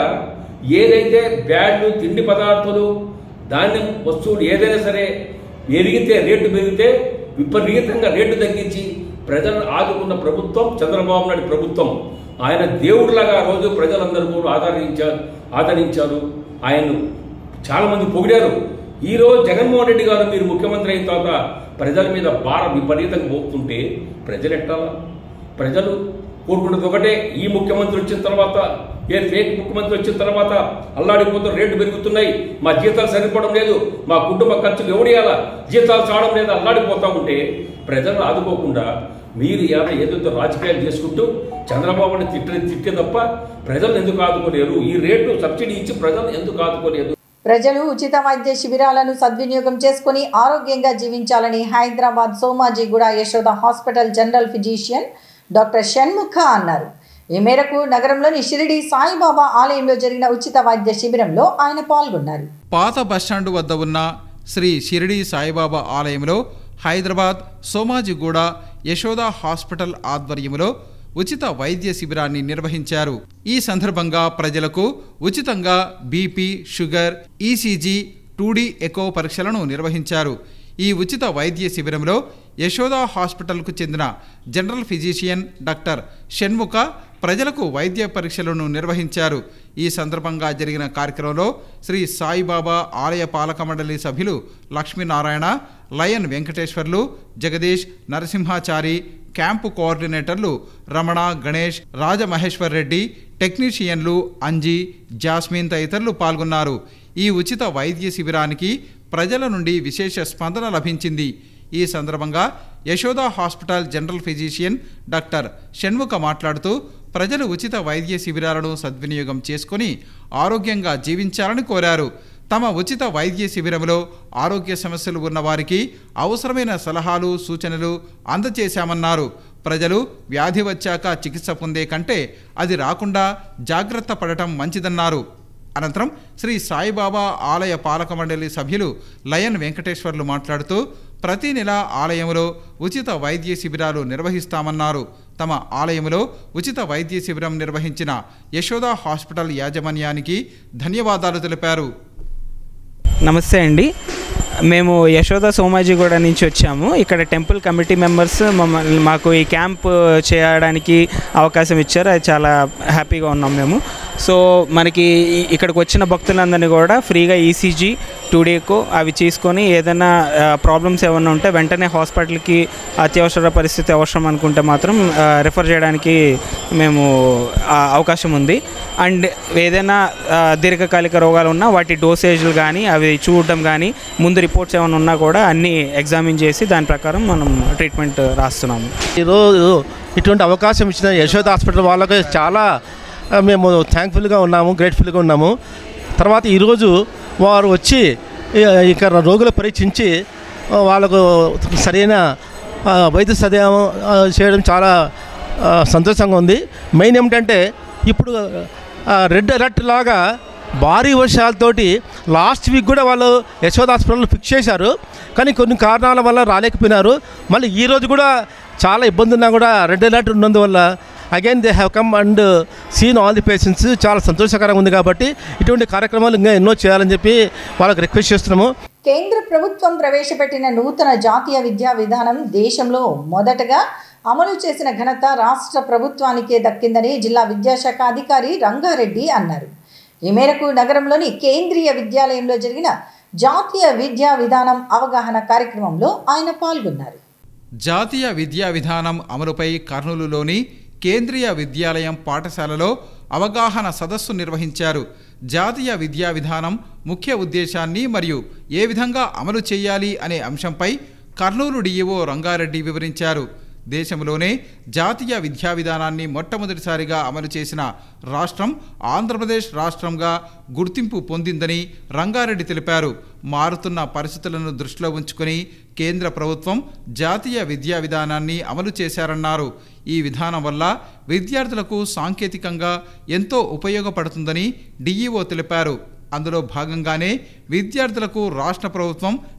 ఏదైతే బ్యాడ్లు తిండి పదార్థాలు ధాన్యం వస్తువులు ఏదైనా సరే పెరిగితే రేటు పెరిగితే విపరీతంగా రేటు తగ్గించి ప్రజలను ఆదుకున్న ప్రభుత్వం చంద్రబాబు నాయుడు ప్రభుత్వం ఆయన దేవుడిలాగా ఆ రోజు ప్రజలందరూ కూడా ఆదరించారు ఆదరించారు ఆయన్ను చాలా మంది పొగిడారు ఈ రోజు జగన్మోహన్ రెడ్డి గారు మీరు ముఖ్యమంత్రి అయిన తర్వాత ప్రజల మీద భారం విపరీతంగా పోతుంటే ప్రజలు ఎట్టాలా ప్రజలు కోరుకున్నది ఒకటే ఈ ముఖ్యమంత్రి వచ్చిన తర్వాత ఏ ఫేక్ ముఖ్యమంత్రి వచ్చిన తర్వాత అల్లాడిపోతున్న రేట్లు పెరుగుతున్నాయి మా జీతాలు సరిపోవడం లేదు మా కుటుంబ ఖర్చులు ఎవడియాలా జీతాలు చావడం లేదు అల్లాడిపోతా ఉంటే ప్రజలను ఆదుకోకుండా మీరు ఏమైనా ఏదైతే రాజకీయాలు చేసుకుంటూ చంద్రబాబుని తిట్టే తిట్టే తప్ప ప్రజలను ఎందుకు ఆదుకోలేరు ఈ రేటు సబ్సిడీ ఇచ్చి ప్రజలను ఎందుకు ఆదుకోలేదు ప్రజలు ఉచిత వైద్య శిబిరాలను సద్వినియోగం చేసుకుని ఆరోగ్యంగా జీవించాలని Hyderabad Somajiguda Yashoda hospital general physician doctor Shanmukha అన్నారు ఈ మేరకు నగరంలోని షిరిడి సాయిబాబా ఆలయంలో జరిగిన ఉచిత వైద్య శిబిరంలో ఆయన పాల్గొన్నారు పాత బస్టాండు వద్ద ఉన్న శ్రీ షిరిడి సాయిబాబా ఆలయంలో హైదరాబాద్ సోమాజిగూడ యశోద హాస్పిటల్ ఆధ్వర్యంలో ఉచిత వైద్య శిబిరాన్ని నిర్వహించారు ఈ సందర్భంగా ప్రజలకు ఉచితంగా BP sugar ECG two D echo పరీక్షలను నిర్వహించారు ఈ ఉచిత వైద్య శిబిరంలో యశోద హాస్పిటల్కు చెందిన జనరల్ ఫిజిషియన్ డాక్టర్ షణ్ముఖ ప్రజలకు వైద్య పరీక్షలను నిర్వహించారు ఈ సందర్భంగా జరిగిన కార్యక్రమంలో శ్రీ సాయిబాబా ఆలయ పాలక మండలి సభ్యులు లక్ష్మీనారాయణ లయన్ వెంకటేశ్వర్లు జగదీష్ నరసింహాచారి క్యాంపు కోఆర్డినేటర్లు రమణ గణేష్ రాజమహేశ్వర్ రెడ్డి టెక్నీషియన్లు అంజీ జాస్మిన్ తదితరులు పాల్గొన్నారు ఈ ఉచిత వైద్య శిబిరానికి ప్రజల నుండి విశేష స్పందన లభించింది ఈ సందర్భంగా Yashoda hospital general physician doctor Shanmukha మాట్లాడుతూ ప్రజలు ఉచిత వైద్య శిబిరాలను సద్వినియోగం చేసుకొని ఆరోగ్యంగా జీవించాలని కోరారు తమ ఉచిత వైద్య శిబిరంలో ఆరోగ్య సమస్యలు ఉన్న వారికి అవసరమైన సలహాలు సూచనలు అందజేశామన్నారు ప్రజలు వ్యాధి వచ్చాక చికిత్స పొందే కంటే అది రాకుండా జాగ్రత్త పడటం మంచిదన్నారు అనంతరం శ్రీ సాయిబాబా ఆలయ పాలక మండలి సభ్యులు లయన్ వెంకటేశ్వర్లు మాట్లాడుతూ ప్రతి నెల ఆలయంలో ఉచిత వైద్య శిబిరాలు నిర్వహిస్తామన్నారు తమ ఆలయంలో ఉచిత వైద్య శిబిరం నిర్వహించిన యశోద హాస్పిటల్ యాజమాన్యానికి ధన్యవాదాలు తెలిపారు నమస్తే అండి మేము యశోద సోమాజిగూడ నుంచి వచ్చాము ఇక్కడ టెంపుల్ కమిటీ మెంబర్స్ మమ్మల్ని మాకు ఈ క్యాంప్ చేయడానికి అవకాశం ఇచ్చారు అది చాలా హ్యాపీగా ఉన్నాం మేము సో మనకి ఈ- ఇక్కడికి వచ్చిన భక్తులందరినీ కూడా ఫ్రీగా ఈసీజీ టూడేకో అవి తీసుకొని ఏదైనా ప్రాబ్లమ్స్ ఏమైనా ఉంటే వెంటనే హాస్పిటల్కి అత్యవసర పరిస్థితి అవసరం అనుకుంటే మాత్రం రిఫర్ చేయడానికి మేము ఆ, అవకాశం ఉంది అండ్ ఏదైనా ఆ, దీర్ఘకాలిక రోగాలు ఉన్నా వాటి డోసేజ్లు కానీ అవి చూడడం కానీ ముందు రిపోర్ట్స్ ఏమైనా ఉన్నా కూడా అన్నీ ఎగ్జామిన్ చేసి దాని ప్రకారం మనం ట్రీట్మెంట్ రాస్తున్నాము ఈరోజు ఇటువంటి అవకాశం ఇచ్చిన యశోద హాస్పిటల్ వాళ్ళకి చాలా ఆ, మేము థ్యాంక్ఫుల్గా ఉన్నాము గ్రేట్ఫుల్గా ఉన్నాము తర్వాత ఈరోజు వారు వచ్చి ఇ- ఇక్కడ రోగులు పరీక్షించి ఆ, వాళ్ళకు సరైన ఆ, వైద్య సహాయం ఆ, చేయడం చాలా ఆ, సంతోషంగా ఉంది మెయిన్ ఏమిటంటే ఇప్పుడు ఆ, రెడ్ అలర్ట్ లాగా భారీ వర్షాలతోటి లాస్ట్ వీక్ కూడా వాళ్ళు యశోద హాస్పిటల్ ఫిక్స్ చేశారు కానీ కొన్ని కారణాల వల్ల రాలేకపోయినారు మళ్ళీ ఈ రోజు కూడా చాలా ఇబ్బంది ఉన్నా కూడా రెడ్ అలర్ట్ ఉన్నందువల్ల again they have come and seen all the patients చాలా సంతోషకరంగా ఉంది కాబట్టి ఇటువంటి కార్యక్రమాలు ఇంకా ఎన్నో చేయాలని చెప్పి వాళ్ళకి రిక్వెస్ట్ చేస్తున్నాము కేంద్ర ప్రభుత్వం ప్రవేశపెట్టిన నూతన జాతీయ విద్యా విధానం దేశంలో మొదటగా అమలు చేసిన ఘనత రాష్ట్ర ప్రభుత్వానికే దక్కిందని జిల్లా విద్యాశాఖ అధికారి రంగారెడ్డి అన్నారు ఈ మేరకు నగరంలోని కేంద్రీయ విద్యాలయంలో జరిగిన జాతీయ విద్యా విధానం అవగాహన కార్యక్రమంలో ఆయన పాల్గొన్నారు జాతీయ విద్యా విధానం అమలుపై కర్నూలులోని కేంద్రీయ విద్యాలయం పాఠశాలలో అవగాహన సదస్సు నిర్వహించారు జాతీయ విద్యా విధానం ముఖ్య ఉద్దేశాన్ని మరియు ఏ విధంగా అమలు చేయాలి అనే అంశంపై కర్నూలు డిఈఓ రంగారెడ్డి వివరించారు దేశంలోనే జాతీయ విద్యా విధానాన్ని మొట్టమొదటిసారిగా అమలు చేసిన రాష్ట్రం ఆంధ్రప్రదేశ్ రాష్ట్రంగా గుర్తింపు పొందిందని రంగారెడ్డి తెలిపారు మారుతున్న పరిస్థితులను దృష్టిలో ఉంచుకొని కేంద్ర ప్రభుత్వం జాతీయ విద్యా విధానాన్ని అమలు చేశారన్నారు ఈ విధానం వల్ల విద్యార్థులకు సాంకేతికంగా ఎంతో ఉపయోగపడుతుందని డిఈఓ తెలిపారు అందులో భాగంగానే విద్యార్థులకు రాష్ట్ర ప్రభుత్వం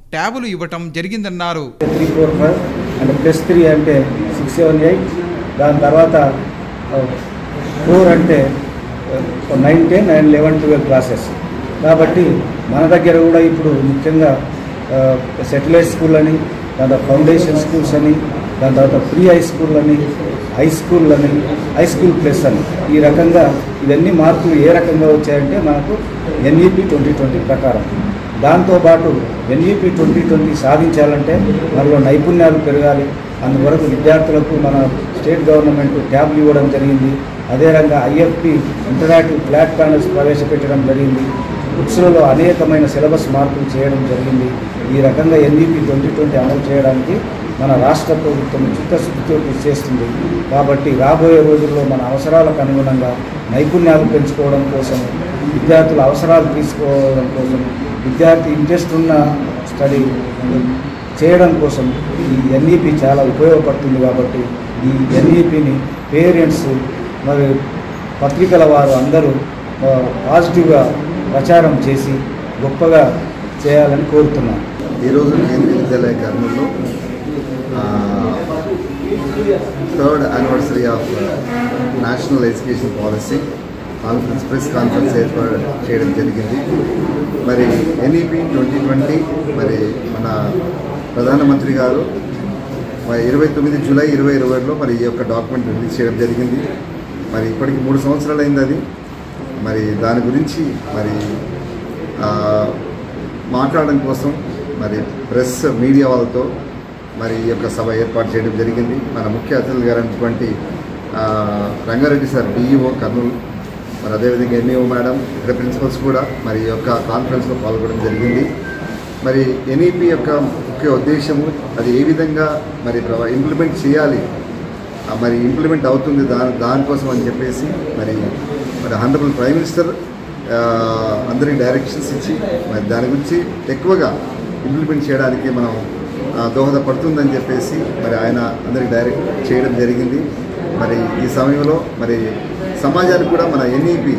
ట్యాబులు ఇవ్వటం జరిగిందన్నారు three four five and plus three అంటే సిక్స్ సెవెన్ ఎయిట్ దాని తర్వాత ఫోర్ అంటే nine ten and eleven twelve classes కాబట్టి మన దగ్గర కూడా ఇప్పుడు ముఖ్యంగా సెటిలైట్ స్కూల్ అని దాని తర్వాత ఫౌండేషన్ స్కూల్స్ అని దాని తర్వాత ప్రీ హై స్కూల్ అని హై స్కూల్ అని హై స్కూల్ ప్లస్ అని ఈ రకంగా ఇవన్నీ మార్పులు ఏ రకంగా వచ్చాయంటే మనకు ఎన్ఈపి ట్వంటీ ట్వంటీ ప్రకారం దాంతోపాటు ఎన్ఈపి ట్వంటీ ట్వంటీ సాధించాలంటే మనలో నైపుణ్యాలు పెరగాలి అందువరకు విద్యార్థులకు మన స్టేట్ గవర్నమెంట్ ట్యాబ్లు ఇవ్వడం జరిగింది అదే రకంగా ఐఎఫ్పి ఇంటరాక్టివ్ ఫ్లాట్ ప్యానల్స్ ప్రవేశపెట్టడం జరిగింది బుక్స్లలో అనేకమైన సిలబస్ మార్పులు చేయడం జరిగింది ఈ రకంగా ఎన్ఈపి ట్వంటీ ట్వంటీ అమలు చేయడానికి మన రాష్ట్ర ప్రభుత్వం చిత్తశుద్ధితో కృషి చేస్తుంది కాబట్టి రాబోయే రోజుల్లో మన అవసరాలకు అనుగుణంగా నైపుణ్యాలు పెంచుకోవడం కోసం విద్యార్థుల అవసరాలు తీసుకోవడం కోసం విద్యార్థి ఇంట్రెస్ట్ ఉన్న స్టడీ చేయడం కోసం ఈ ఎన్ఈపి చాలా ఉపయోగపడుతుంది కాబట్టి ఈ ఎన్ఈపిని పేరెంట్స్ మరి పత్రికల వారు అందరూ ఆ, పాజిటివ్గా ప్రచారం చేసి గొప్పగా చేయాలని కోరుతున్నాను ఈరోజు కేంద్రీయ విద్యాలయ కర్నూలులో third anniversary of national education policy conference press conference ఏర్పాటు చేయడం జరిగింది మరి ఎన్ఈపి ట్వంటీ ట్వంటీ మరి మన ప్రధానమంత్రి గారు మరి ఇరవై తొమ్మిది జూలై ఇరవై ఇరవైలో మరి ఈ యొక్క డాక్యుమెంట్ రిలీజ్ చేయడం జరిగింది మరి ఇప్పటికి మూడు సంవత్సరాలు అయింది అది మరి దాని గురించి మరి ఆ, మాట్లాడడం కోసం మరి ప్రెస్ మీడియా వాళ్ళతో మరి ఈ యొక్క సభ ఏర్పాటు చేయడం జరిగింది మన ముఖ్య అతిథులు గారైనటువంటి ఆ, రంగారెడ్డి సార్ డిఈఓ కర్నూలు మరి అదేవిధంగా ఎంఈఓ మేడం ఇక్కడ ప్రిన్సిపల్స్ కూడా మరి ఈ యొక్క కాన్ఫరెన్స్లో పాల్గొనడం జరిగింది మరి ఎన్ఈపి యొక్క ముఖ్య ఉద్దేశము అది ఏ విధంగా మరి ప్రవ- ఇంప్లిమెంట్ చేయాలి ఆ, మరి ఇంప్లిమెంట్ అవుతుంది దాని దానికోసం అని చెప్పేసి మరి మరి హండ్రబుల్ ప్రైమ్ మినిస్టర్ ఆ, అందరికి డైరెక్షన్స్ ఇచ్చి మరి దాని గురించి ఎక్కువగా ఇంప్లిమెంట్ చేయడానికి మనం ఆ, దోహదపడుతుందని చెప్పేసి మరి ఆయన అందరికి డైరెక్ట్ చేయడం జరిగింది మరి ఈ సమయంలో మరి సమాజానికి కూడా మన ఎన్ఈపి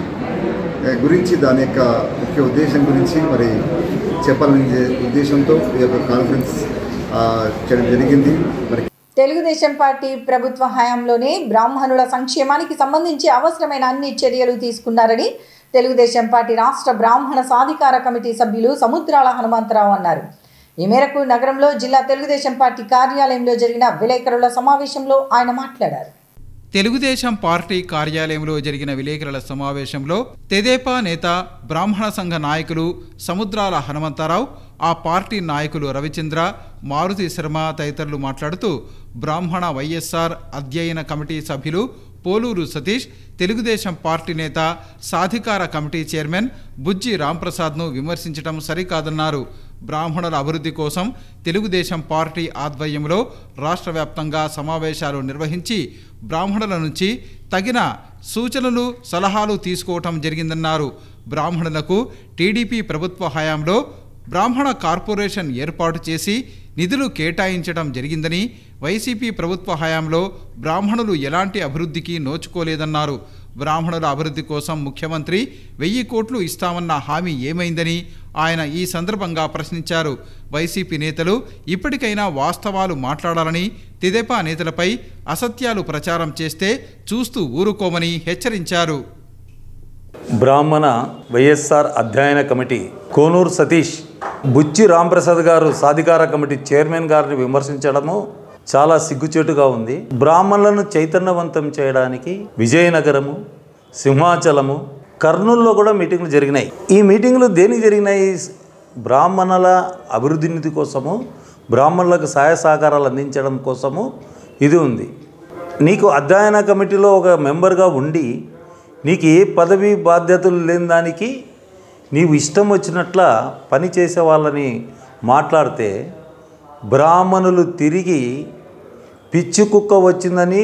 గురించి దాని యొక్క ముఖ్య ఉద్దేశం గురించి మరి చెప్పాలనే ఉద్దేశంతో ఈ యొక్క కాన్ఫరెన్స్ ఆ, చేయడం జరిగింది మరి తెలుగుదేశం పార్టీ ప్రభుత్వ హయాంలోనే బ్రాహ్మణుల సంక్షేమానికి సంబంధించి అవసరమైన అన్ని చర్యలు తీసుకున్నారని తెలుగుదేశం పార్టీ రాష్ట్ర బ్రాహ్మణ సాధికార కమిటీ సభ్యులు సముద్రాల హనుమంతరావు అన్నారు ఈ మేరకు నగరంలో జిల్లా తెలుగుదేశం పార్టీ కార్యాలయంలో జరిగిన విలేకరుల సమావేశంలో ఆయన మాట్లాడారు తెలుగుదేశం పార్టీ కార్యాలయంలో జరిగిన విలేకరుల సమావేశంలో తెదేపా నేత బ్రాహ్మణ సంఘ నాయకులు సముద్రాల హనుమంతరావు ఆ పార్టీ నాయకులు రవిచంద్ర మారుతి శర్మ తదితరులు మాట్లాడుతూ బ్రాహ్మణ వైఎస్ఆర్ అధ్యయన కమిటీ సభ్యులు పోలూరు సతీష్ తెలుగుదేశం పార్టీ నేత సాధికార కమిటీ చైర్మన్ బుజ్జి రాంప్రసాద్ను విమర్శించడం సరికాదన్నారు బ్రాహ్మణుల అభివృద్ధి కోసం తెలుగుదేశం పార్టీ ఆధ్వర్యంలో రాష్ట్ర వ్యాప్తంగా సమావేశాలు నిర్వహించి బ్రాహ్మణుల నుంచి తగిన సూచనలు సలహాలు తీసుకోవటం జరిగిందన్నారు బ్రాహ్మణులకు టీడీపీ ప్రభుత్వ హయాంలో బ్రాహ్మణ కార్పొరేషన్ ఏర్పాటు చేసి నిధులు కేటాయించడం జరిగిందని వైసీపీ ప్రభుత్వ హయాంలో బ్రాహ్మణులు ఎలాంటి అభివృద్ధికి నోచుకోలేదన్నారు బ్రాహ్మణుల అభివృద్ధి కోసం ముఖ్యమంత్రి వెయ్యి కోట్లు ఇస్తామన్న హామీ ఏమైందని ఆయన ఈ సందర్భంగా ప్రశ్నించారు వైసీపీ నేతలు ఇప్పటికైనా వాస్తవాలు మాట్లాడాలని తెదేపా నేతలపై అసత్యాలు ప్రచారం చేస్తే చూస్తూ ఊరుకోమని హెచ్చరించారు బ్రాహ్మణ వైఎస్ఆర్ అధ్యయన కమిటీ కోనూరు సతీష్ బుచ్చి రాంప్రసాద్ గారు సాధికార కమిటీ చైర్మన్ గారిని విమర్శించడము చాలా సిగ్గుచేటుగా ఉంది బ్రాహ్మణులను చైతన్యవంతం చేయడానికి విజయనగరము సింహాచలము కర్నూలులో కూడా మీటింగ్లు జరిగినాయి ఈ మీటింగ్లు దేనికి జరిగినాయి బ్రాహ్మణుల అభివృద్ధి నిధి కోసము బ్రాహ్మణులకు సహాయ సహకారాలు అందించడం కోసము ఇది ఉంది నీకు అధ్యయన కమిటీలో ఒక మెంబర్గా ఉండి నీకు ఏ పదవి బాధ్యతలు లేని దానికి నీవు ఇష్టం వచ్చినట్ల పని చేసే వాళ్ళని మాట్లాడితే బ్రాహ్మణులు తిరిగి పిచ్చి కుక్క వచ్చిందని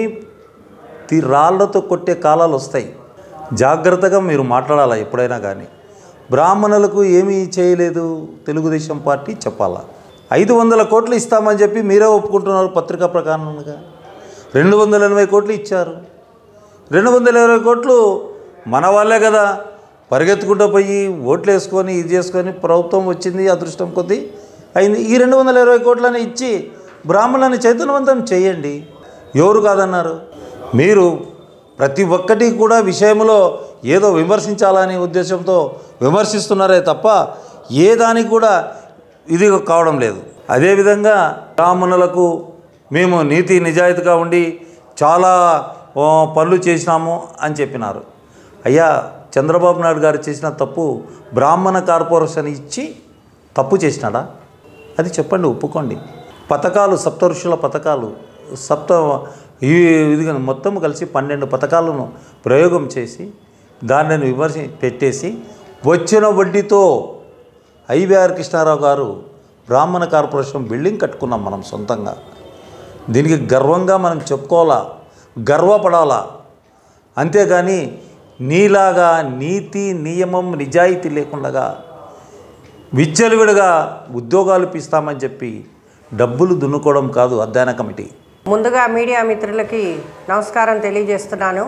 తి రాళ్లతో కొట్టే కాలాలు వస్తాయి జాగ్రత్తగా మీరు మాట్లాడాలా ఎప్పుడైనా కానీ బ్రాహ్మణులకు ఏమీ చేయలేదు తెలుగుదేశం పార్టీ చెప్పాలా ఐదు వందల కోట్లు ఇస్తామని చెప్పి మీరే ఒప్పుకుంటున్నారు పత్రికా ప్రకారంగా రెండు వందల ఎనభై కోట్లు ఇచ్చారు రెండు వందల ఇరవై కోట్లు మన వాళ్ళే కదా పరిగెత్తుకుంటూ పోయి ఓట్లు వేసుకొని ఇది చేసుకొని ప్రభుత్వం వచ్చింది అదృష్టం కొద్దీ అయింది ఈ రెండు వందల ఇరవై కోట్లని ఇచ్చి బ్రాహ్మణులను చైతన్యవంతం చేయండి ఎవరు కాదన్నారు మీరు ప్రతి ఒక్కటి కూడా విషయంలో ఏదో విమర్శించాలనే ఉద్దేశంతో విమర్శిస్తున్నారే తప్ప ఏ దానికి కూడా ఇది కావడం లేదు అదేవిధంగా బ్రాహ్మణులకు మేము నీతి నిజాయితీగా ఉండి చాలా ఆ, పనులు చేసినాము అని చెప్పినారు అయ్యా చంద్రబాబు నాయుడు గారు చేసిన తప్పు బ్రాహ్మణ కార్పొరేషన్ ఇచ్చి తప్పు చేసినాడా అది చెప్పండి ఒప్పుకోండి పథకాలు సప్త ఋషుల పథకాలు సప్త ఈ ఇది మొత్తం కలిసి పన్నెండు పథకాలను ప్రయోగం చేసి దానిని విమర్శ పెట్టేసి వచ్చిన వడ్డీతో ఐవీఆర్ కృష్ణారావు గారు బ్రాహ్మణ కార్పొరేషన్ బిల్డింగ్ కట్టుకున్నాం మనం సొంతంగా దీనికి గర్వంగా మనం చెప్పుకోవాలా గర్వపడాలా అంతేగాని నీలాగా నీతి నియమం నిజాయితీ లేకుండా విచ్చలవిడిగా ఉద్యోగాలు ఇప్పిస్తామని చెప్పి డబ్బులు దున్నుకోవడం కాదు అధ్యయన కమిటీ ముందుగా మీడియా మిత్రులకి నమస్కారం తెలియజేస్తున్నాను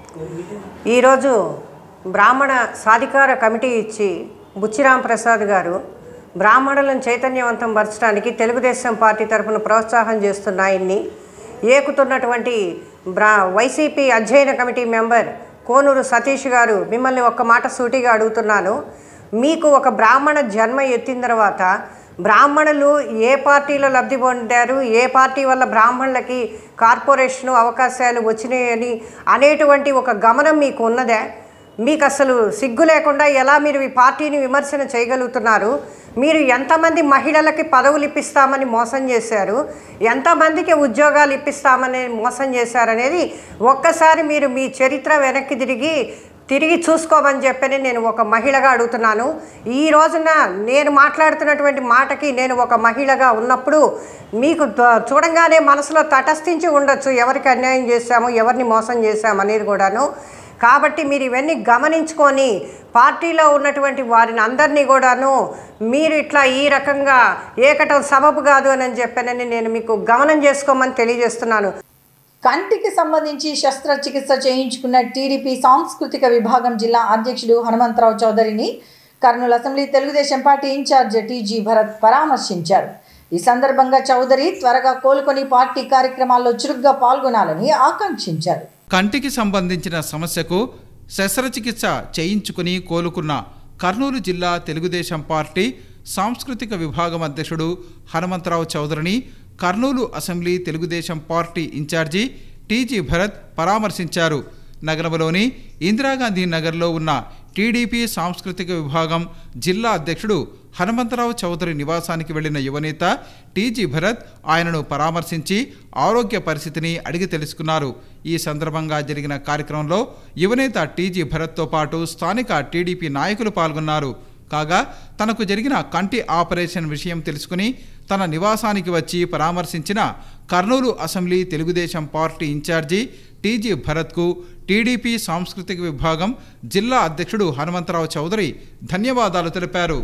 ఈరోజు బ్రాహ్మణ సాధికార కమిటీ ఇచ్చి బుచ్చిరాం ప్రసాద్ గారు బ్రాహ్మణులను చైతన్యవంతం పరచడానికి తెలుగుదేశం పార్టీ తరఫున ప్రోత్సాహం చేస్తున్న ఆయన్ని ఏకుతున్నటువంటి బ్రా వైసీపీ అధ్యయన కమిటీ మెంబర్ కోనూరు సతీష్ గారు మిమ్మల్ని ఒక్క మాట సూటిగా అడుగుతున్నాను మీకు ఒక బ్రాహ్మణ జన్మ ఎత్తిన తర్వాత బ్రాహ్మణులు ఏ పార్టీలో లబ్ధి పొందారు ఏ పార్టీ వల్ల బ్రాహ్మణులకి కార్పొరేషను అవకాశాలు వచ్చినాయని అనేటువంటి ఒక గమనం మీకు ఉన్నదే మీకు అసలు సిగ్గు లేకుండా ఎలా మీరు ఈ పార్టీని విమర్శన చేయగలుగుతున్నారు మీరు ఎంతమంది మహిళలకి పదవులు ఇప్పిస్తామని మోసం చేశారు ఎంతమందికి ఉద్యోగాలు ఇప్పిస్తామని మోసం చేశారనేది ఒక్కసారి మీరు మీ చరిత్ర వెనక్కి తిరిగి తిరిగి చూసుకోమని చెప్పని నేను ఒక మహిళగా అడుగుతున్నాను ఈ రోజున నేను మాట్లాడుతున్నటువంటి మాటకి నేను ఒక మహిళగా ఉన్నప్పుడు మీకు త- చూడంగానే మనసులో తటస్థించి ఉండొచ్చు ఎవరికి అన్యాయం చేశాము ఎవరిని మోసం చేశాము అనేది కూడాను కాబట్టి మీరు ఇవన్నీ గమనించుకొని పార్టీలో ఉన్నటువంటి వారిని అందరినీ కూడాను మీరు ఇట్లా ఈ రకంగా ఏకటం సబబు కాదు అని చెప్పానని నేను మీకు గమనం చేసుకోమని తెలియజేస్తున్నాను కంటికి సంబంధించి శస్త్రచికిత్స చేయించుకున్న టీడీపీ సాంస్కృతిక విభాగం జిల్లా అధ్యక్షుడు హనుమంతరావు చౌదరిని Kurnool assembly Telugu Desam party incharge TG Bharath పరామర్శించారు ఈ సందర్భంగా చౌదరి త్వరగా కోలుకొని పార్టీ కార్యక్రమాల్లో చురుగ్గా పాల్గొనాలని ఆకాంక్షించారు కంటికి సంబంధించిన సమస్యకు శస్త్రచికిత్స చేయించుకుని కోలుకున్న కర్నూలు జిల్లా తెలుగుదేశం పార్టీ సాంస్కృతిక విభాగం అధ్యక్షుడు హనుమంతరావు చౌదరిని Kurnool assembly Telugu Desam party incharge TG Bharath పరామర్శించారు నగరంలోని ఇందిరాగాంధీ నగర్లో ఉన్న టీడీపీ సాంస్కృతిక విభాగం జిల్లా అధ్యక్షుడు హనుమంతరావు చౌదరి నివాసానికి వెళ్లిన యువనేత టీజీ భరత్ ఆయనను పరామర్శించి ఆరోగ్య పరిస్థితిని అడిగి తెలుసుకున్నారు ఈ సందర్భంగా జరిగిన కార్యక్రమంలో యువనేత టీజీ భరత్తో పాటు స్థానిక టీడీపీ నాయకులు పాల్గొన్నారు కాగా తనకు జరిగిన కంటి ఆపరేషన్ విషయం తెలుసుకుని తన నివాసానికి వచ్చి పరామర్శించిన Kurnool assembly Telugu Desam party incharge TG భరత్కు టీడీపీ సాంస్కృతిక విభాగం జిల్లా అధ్యక్షుడు హనుమంతరావు చౌదరి ధన్యవాదాలు తెలిపారు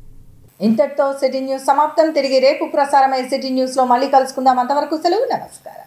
ఇంతటితో సిటీ న్యూస్ సమాప్తం తిరిగి రేపు ప్రసారమయ్యే సిటీ న్యూస్లో మళ్ళీ కలుసుకుందాం అంతవరకు సెలవు నమస్కారం